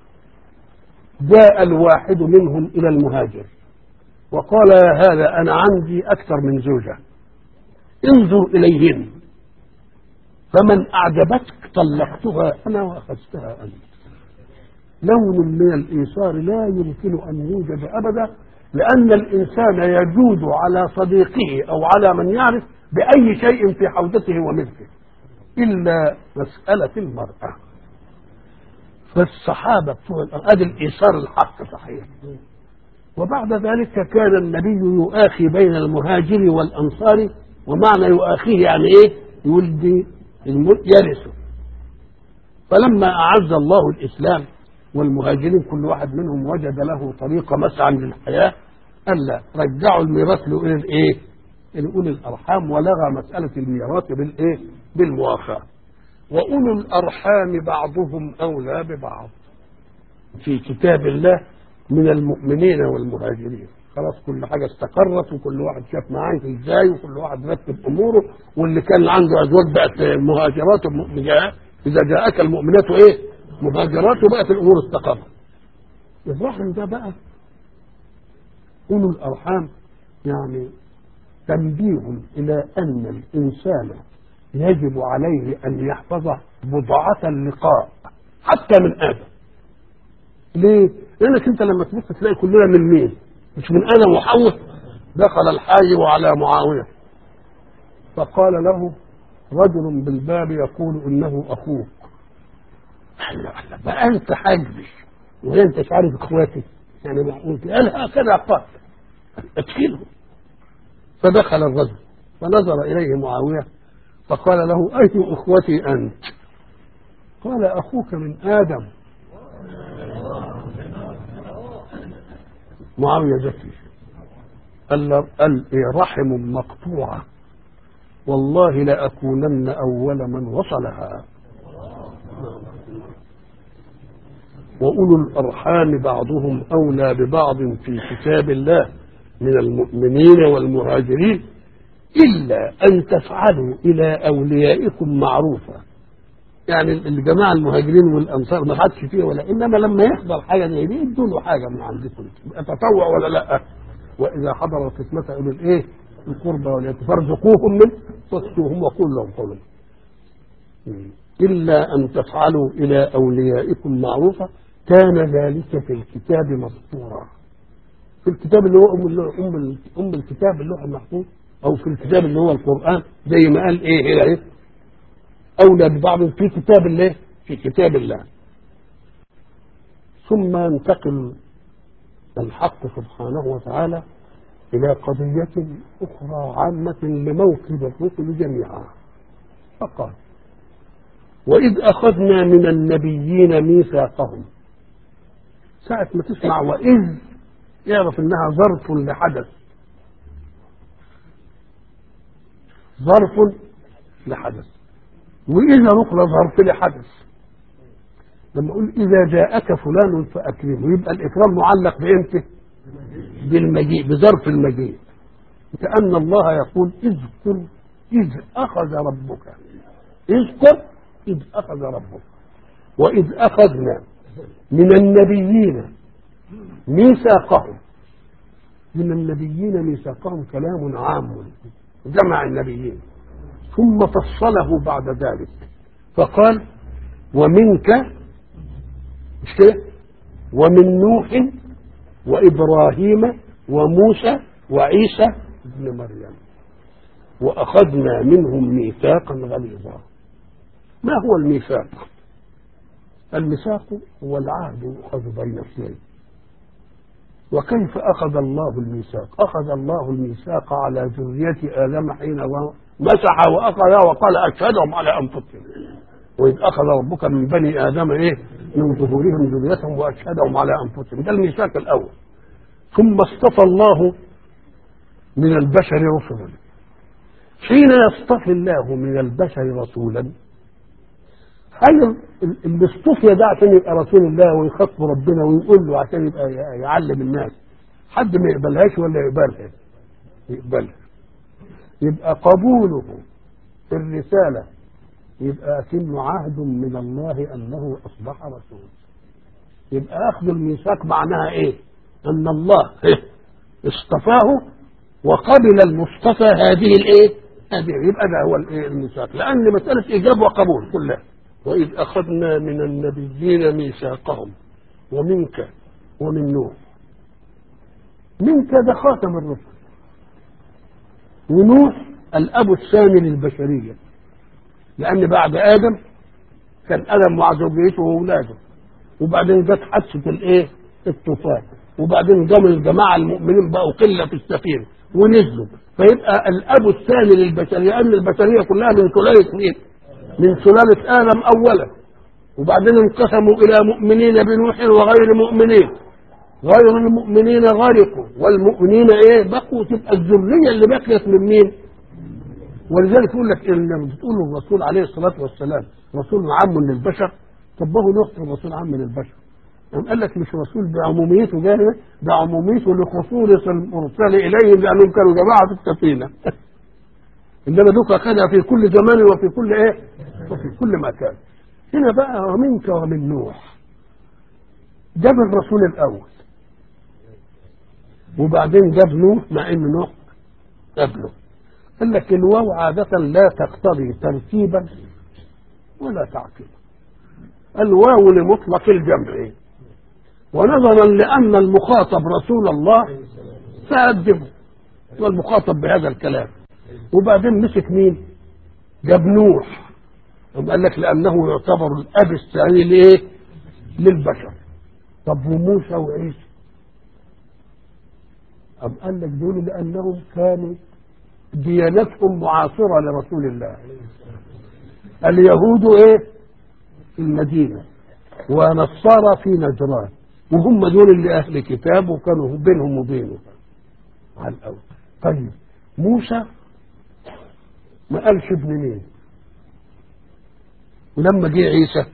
Speaker 1: جاء الواحد منهم إلى المهاجر وقال يا هذا أنا عندي أكثر من زوجة انظر إليهن فمن أعجبتك طلقتها أنا وأخذتها أنت لون من الإيثار لا يمكن أن يوجد أبدا لأن الإنسان يجود على صديقه أو على من يعرف بأي شيء في حوزته وملكه إلا مسألة المرأة فالصحابة بتوع هذا الإيثار الحق صحيح وبعد ذلك كان النبي يؤاخي بين المهاجر والأنصار ومعنى يؤاخيه يعني إيه؟ يولد يرثه فلما أعز الله الإسلام والمهاجرين كل واحد منهم وجد له طريقة مسعى للحياة ألا رجعوا الميراث لأولي الإيه؟ لأولي الأرحام ولغى مسألة الميراث بالإيه؟ بالموافاة وأولو الأرحام بعضهم أولى ببعض في كتاب الله من المؤمنين والمهاجرين خلاص كل حاجة استقرت وكل واحد شاف معاه ازاي وكل واحد رتب أموره واللي كان عنده أزواج بقت مهاجرات إذا جاءك المؤمنات إيه؟ مهاجرات وبقت الامور استقرت الرحم ده بقى أولو الأرحام يعني تنبيه إلى أن الإنسان يجب عليه أن يحفظ بضعة اللقاء حتى من آدم ليه؟ لأنك أنت لما تبص تلاقي كلنا من مين؟ مش من آدم وحواء دخل الحاج على معاوية فقال له رجل بالباب يقول إنه أخوك قال له بقى أنت حاجبي وهي أنت مش عارف إخواتي يعني معقول قال هكذا قال ادخله فدخل الرجل فنظر إليه معاوية فقال له أي أخوتي أنت قال أخوك من آدم معاوية ذكي قال له قال إيه رحم مقطوعة والله لأكونن أول من وصلها وأولو الأرحام بعضهم أولى ببعض في كتاب الله من المؤمنين والمهاجرين إلا أن تفعلوا إلى أوليائكم معروفا يعني الجماعة المهاجرين والأنصار ما حدش فيه ولا إنما لما يحضر حاجة زي دي ادوا له حاجة من عندكم يبقى تطوع ولا لا وإذا حضر القسمة أولي الإيه القربى واليتامى فارزقوهم من واكسوهم وقول لهم قولا إلا أن تفعلوا إلى أوليائكم معروفا كان ذلك في الكتاب مسطورا في الكتاب اللي هو أم أم أم الكتاب اللوح المحفوظ أو في الكتاب اللي هو القرآن زي ما قال إيه هنا إيه أولى ببعض في كتاب الله في كتاب الله ثم ينتقل الحق سبحانه وتعالى إلى قضية أخرى عامة لموكب الرسل جميعا فقال وإذ أخذنا من النبيين ميثاقهم ساعة ما تسمع وإذ يعرف إنها ظرف لحدث ظرف لحدث وإذا نقل ظرف لحدث لما أقول إذا جاءك فلان فأكرمه يبقى الإكرام معلق بإمتى؟ بالمجيء بظرف المجيء كأن الله يقول اذكر إذ أخذ ربك اذكر إذ أخذ ربك وإذ أخذنا من النبيين ميثاقهم من النبيين ميثاقهم كلام عام جمع النبيين ثم فصله بعد ذلك فقال ومنك مش كده ومن نوح وإبراهيم وموسى وعيسى ابن مريم وأخذنا منهم ميثاقا غليظا ما هو الميثاق الميثاق هو العهد يؤخذ بين اثنين وكيف أخذ الله الميثاق أخذ الله الميثاق على ذرية آدم حين مسح وأخذ وقال أشهدهم على أنفسهم وإذ أخذ ربك من بني آدم إيه من ظهورهم ذريتهم وأشهدهم على أنفسهم ده الميثاق الأول ثم اصطفى الله من البشر رسلا حين يصطفي الله من البشر رسولا هل اللي اصطفي ده عشان يبقى رسول الله ويخاطب ربنا ويقول له عشان يبقى يعلم الناس حد ما يقبلهاش ولا يقبلها يقبلها يبقى قبوله في الرسالة يبقى كأنه عهد من الله أنه أصبح رسول يبقى أخذ الميثاق معناها إيه أن الله اصطفاه وقبل المصطفى هذه الإيه هذه يبقى ده هو الإيه الميثاق لأن مسألة إيجاب وقبول كلها وإذ أخذنا من النبيين ميثاقهم ومنك ومن نوح منك ده خاتم الرسل ونوح الأب الثاني للبشرية لأن بعد آدم كان آدم مع زوجته وأولاده وبعدين جت حادثة الإيه؟ الطوفان وبعدين جم الجماعة المؤمنين بقوا قلة في السفينة ونزلوا فيبقى الأب الثاني للبشرية لأن البشرية كلها من سلالة مين؟ من سلالة آدم أولا وبعدين انقسموا إلى مؤمنين بنوح وغير مؤمنين غير المؤمنين غرقوا والمؤمنين ايه بقوا تبقى الذريه اللي بقيت من مين؟ ولذلك يقول لك ان لما بتقول الرسول عليه الصلاه والسلام رسول عام للبشر طب ما هو نوح الرسول عام للبشر قام قال لك مش رسول بعموميته جاي بعموميته لخصوص المرسل اليهم لانهم كانوا جماعه في السفينه انما دوك اخذها في كل زمان وفي كل ايه؟ وفي كل مكان هنا بقى ومنك ومن نوح جاب الرسول الاول وبعدين جاب نوح مع ان نوح قبله قال لك الواو عادة لا تقتضي ترتيبا ولا تعقيبا الواو لمطلق الجمع ونظرا لأن المخاطب رسول الله فأدبه والمخاطب بهذا الكلام وبعدين مسك مين جاب نوح قال لك لأنه يعتبر الأب الثاني لإيه للبشر طب وموسى وعيسى أم قال لك دول لأنهم كانوا ديانتهم معاصرة لرسول الله اليهود ايه في المدينة ونصارى في نجران وهم دول اللي أهل كتاب وكانوا بينهم وبينه على الأول طيب موسى ما قالش ابن مين ولما جه عيسى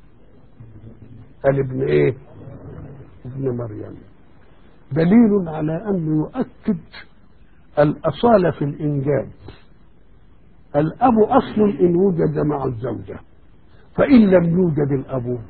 Speaker 1: قال ابن ايه ابن مريم دليل على انه يؤكد الاصاله في الانجاب الاب اصل ان وجد مع الزوجه فان لم يوجد الاب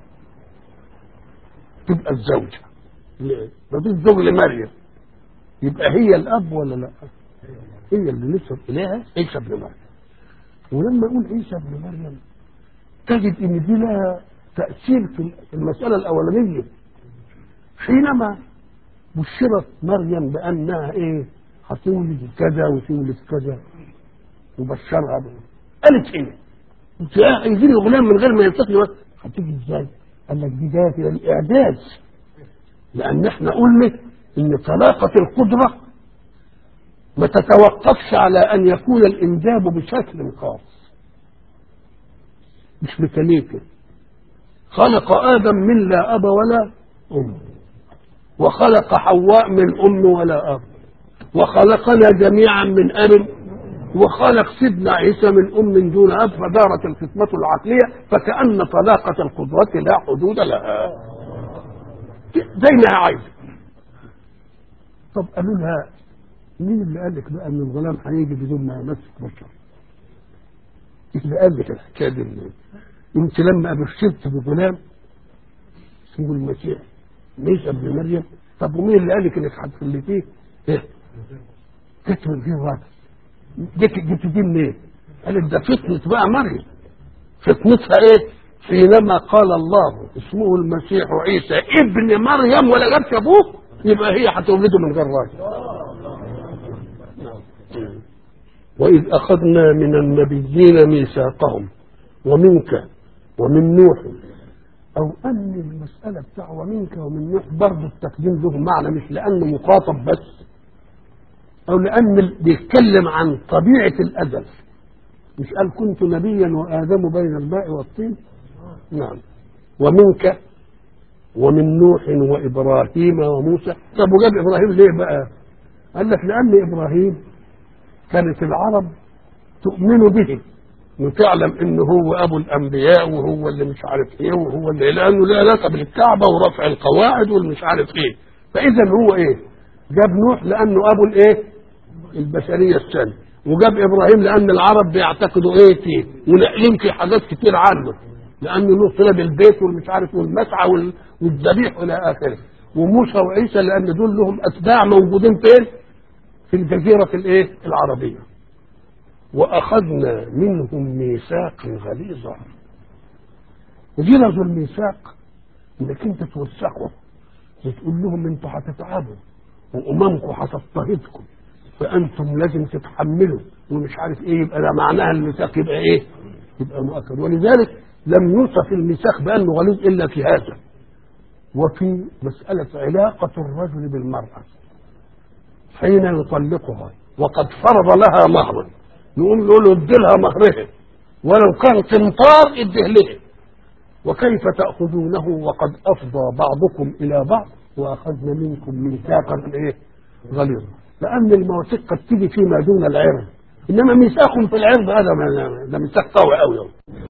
Speaker 1: تبقى الزوجه ليه؟ ما فيش زوج لمريم يبقى هي الاب ولا لا هي اللي نسب اليها عيسى ابن مريم ولما اقول عيسى ابن مريم تجد ان دي لها تاثير في المساله الاولانيه حينما بشرت مريم بانها ايه هتولد كذا وتولد كذا وبشرها به قالت ايه؟ انت يجي لي غلام من غير ما يلتقي هتيجي ازاي؟ قال لك دي جايه الى الاعجاز لان احنا قلنا ان طلاقه القدره ما تتوقفش على ان يكون الانجاب بشكل خاص مش ميكانيكي خلق ادم من لا اب ولا ام وخلق حواء من ام ولا اب وخلقنا جميعا من اب وخلق سيدنا عيسى من ام دون اب فدارت الخدمه العقليه فكان طلاقه القدره لا حدود لها زي ما هي عايزه طب قالوا لها مين اللي قال لك بقى ان الغلام هيجي بدون ما يمسك بشر؟ اللي قال لك الحكايه دي منين؟ انت لما ابشرت بغلام اسمه المسيح عيسى ابن مريم طب ومين اللي قال لك انك هتخلفيه؟ ايه؟ جت من فيه راجل جبت جبت دي منين؟ قالت ده فتنة بقى مريم فتنتها ايه؟ حينما قال الله اسمه المسيح عيسى ابن مريم ولا جابش ابوه يبقى هي هتولده من غير راجل وإذ أخذنا من النبيين ميثاقهم ومنك ومن نوح أو أن المسألة بتاع ومنك ومن نوح برضه التقديم له معنى مش لأنه مخاطب بس أو لأن بيتكلم عن طبيعة الأزل مش قال كنت نبيا وآدم بين الماء والطين نعم ومنك ومن نوح وإبراهيم وموسى طب وجاب إبراهيم ليه بقى قال لك لأن إبراهيم كانت العرب تؤمن به وتعلم انه هو ابو الانبياء وهو اللي مش عارف ايه وهو اللي لانه له علاقه بالكعبه ورفع القواعد والمش عارف ايه فاذا هو ايه جاب نوح لانه ابو الايه البشريه الثانيه وجاب ابراهيم لان العرب بيعتقدوا ايه فيه ونقلين في حاجات كتير عنه لان له صله بالبيت والمش عارف والمسعى وال- والذبيح الى اخره وموسى وعيسى لان دول لهم اتباع موجودين فين؟ في الجزيره الايه؟ العربيه واخذنا منهم ميثاقا غليظا غلظ الميثاق انك انت توثقه وتقول لهم انتوا هتتعبوا واممكم هتضطهدكم فانتم لازم تتحملوا ومش عارف ايه يبقى ده معناها الميثاق يبقى ايه؟ يبقى مؤكد ولذلك لم يوصف الميثاق بانه غليظ الا في هذا وفي مساله علاقه الرجل بالمراه حين يطلقها وقد فرض لها مهرا نقوم نقول له ادي لها مهرها ولو كان قنطار اديه لها وكيف تأخذونه وقد أفضى بعضكم إلى بعض وأخذنا منكم ميثاقا إيه غليظا لأن المواثيق قد تيجي فيما دون العرض إنما ميثاق في العرض هذا ما- ده ميثاق قوي أوي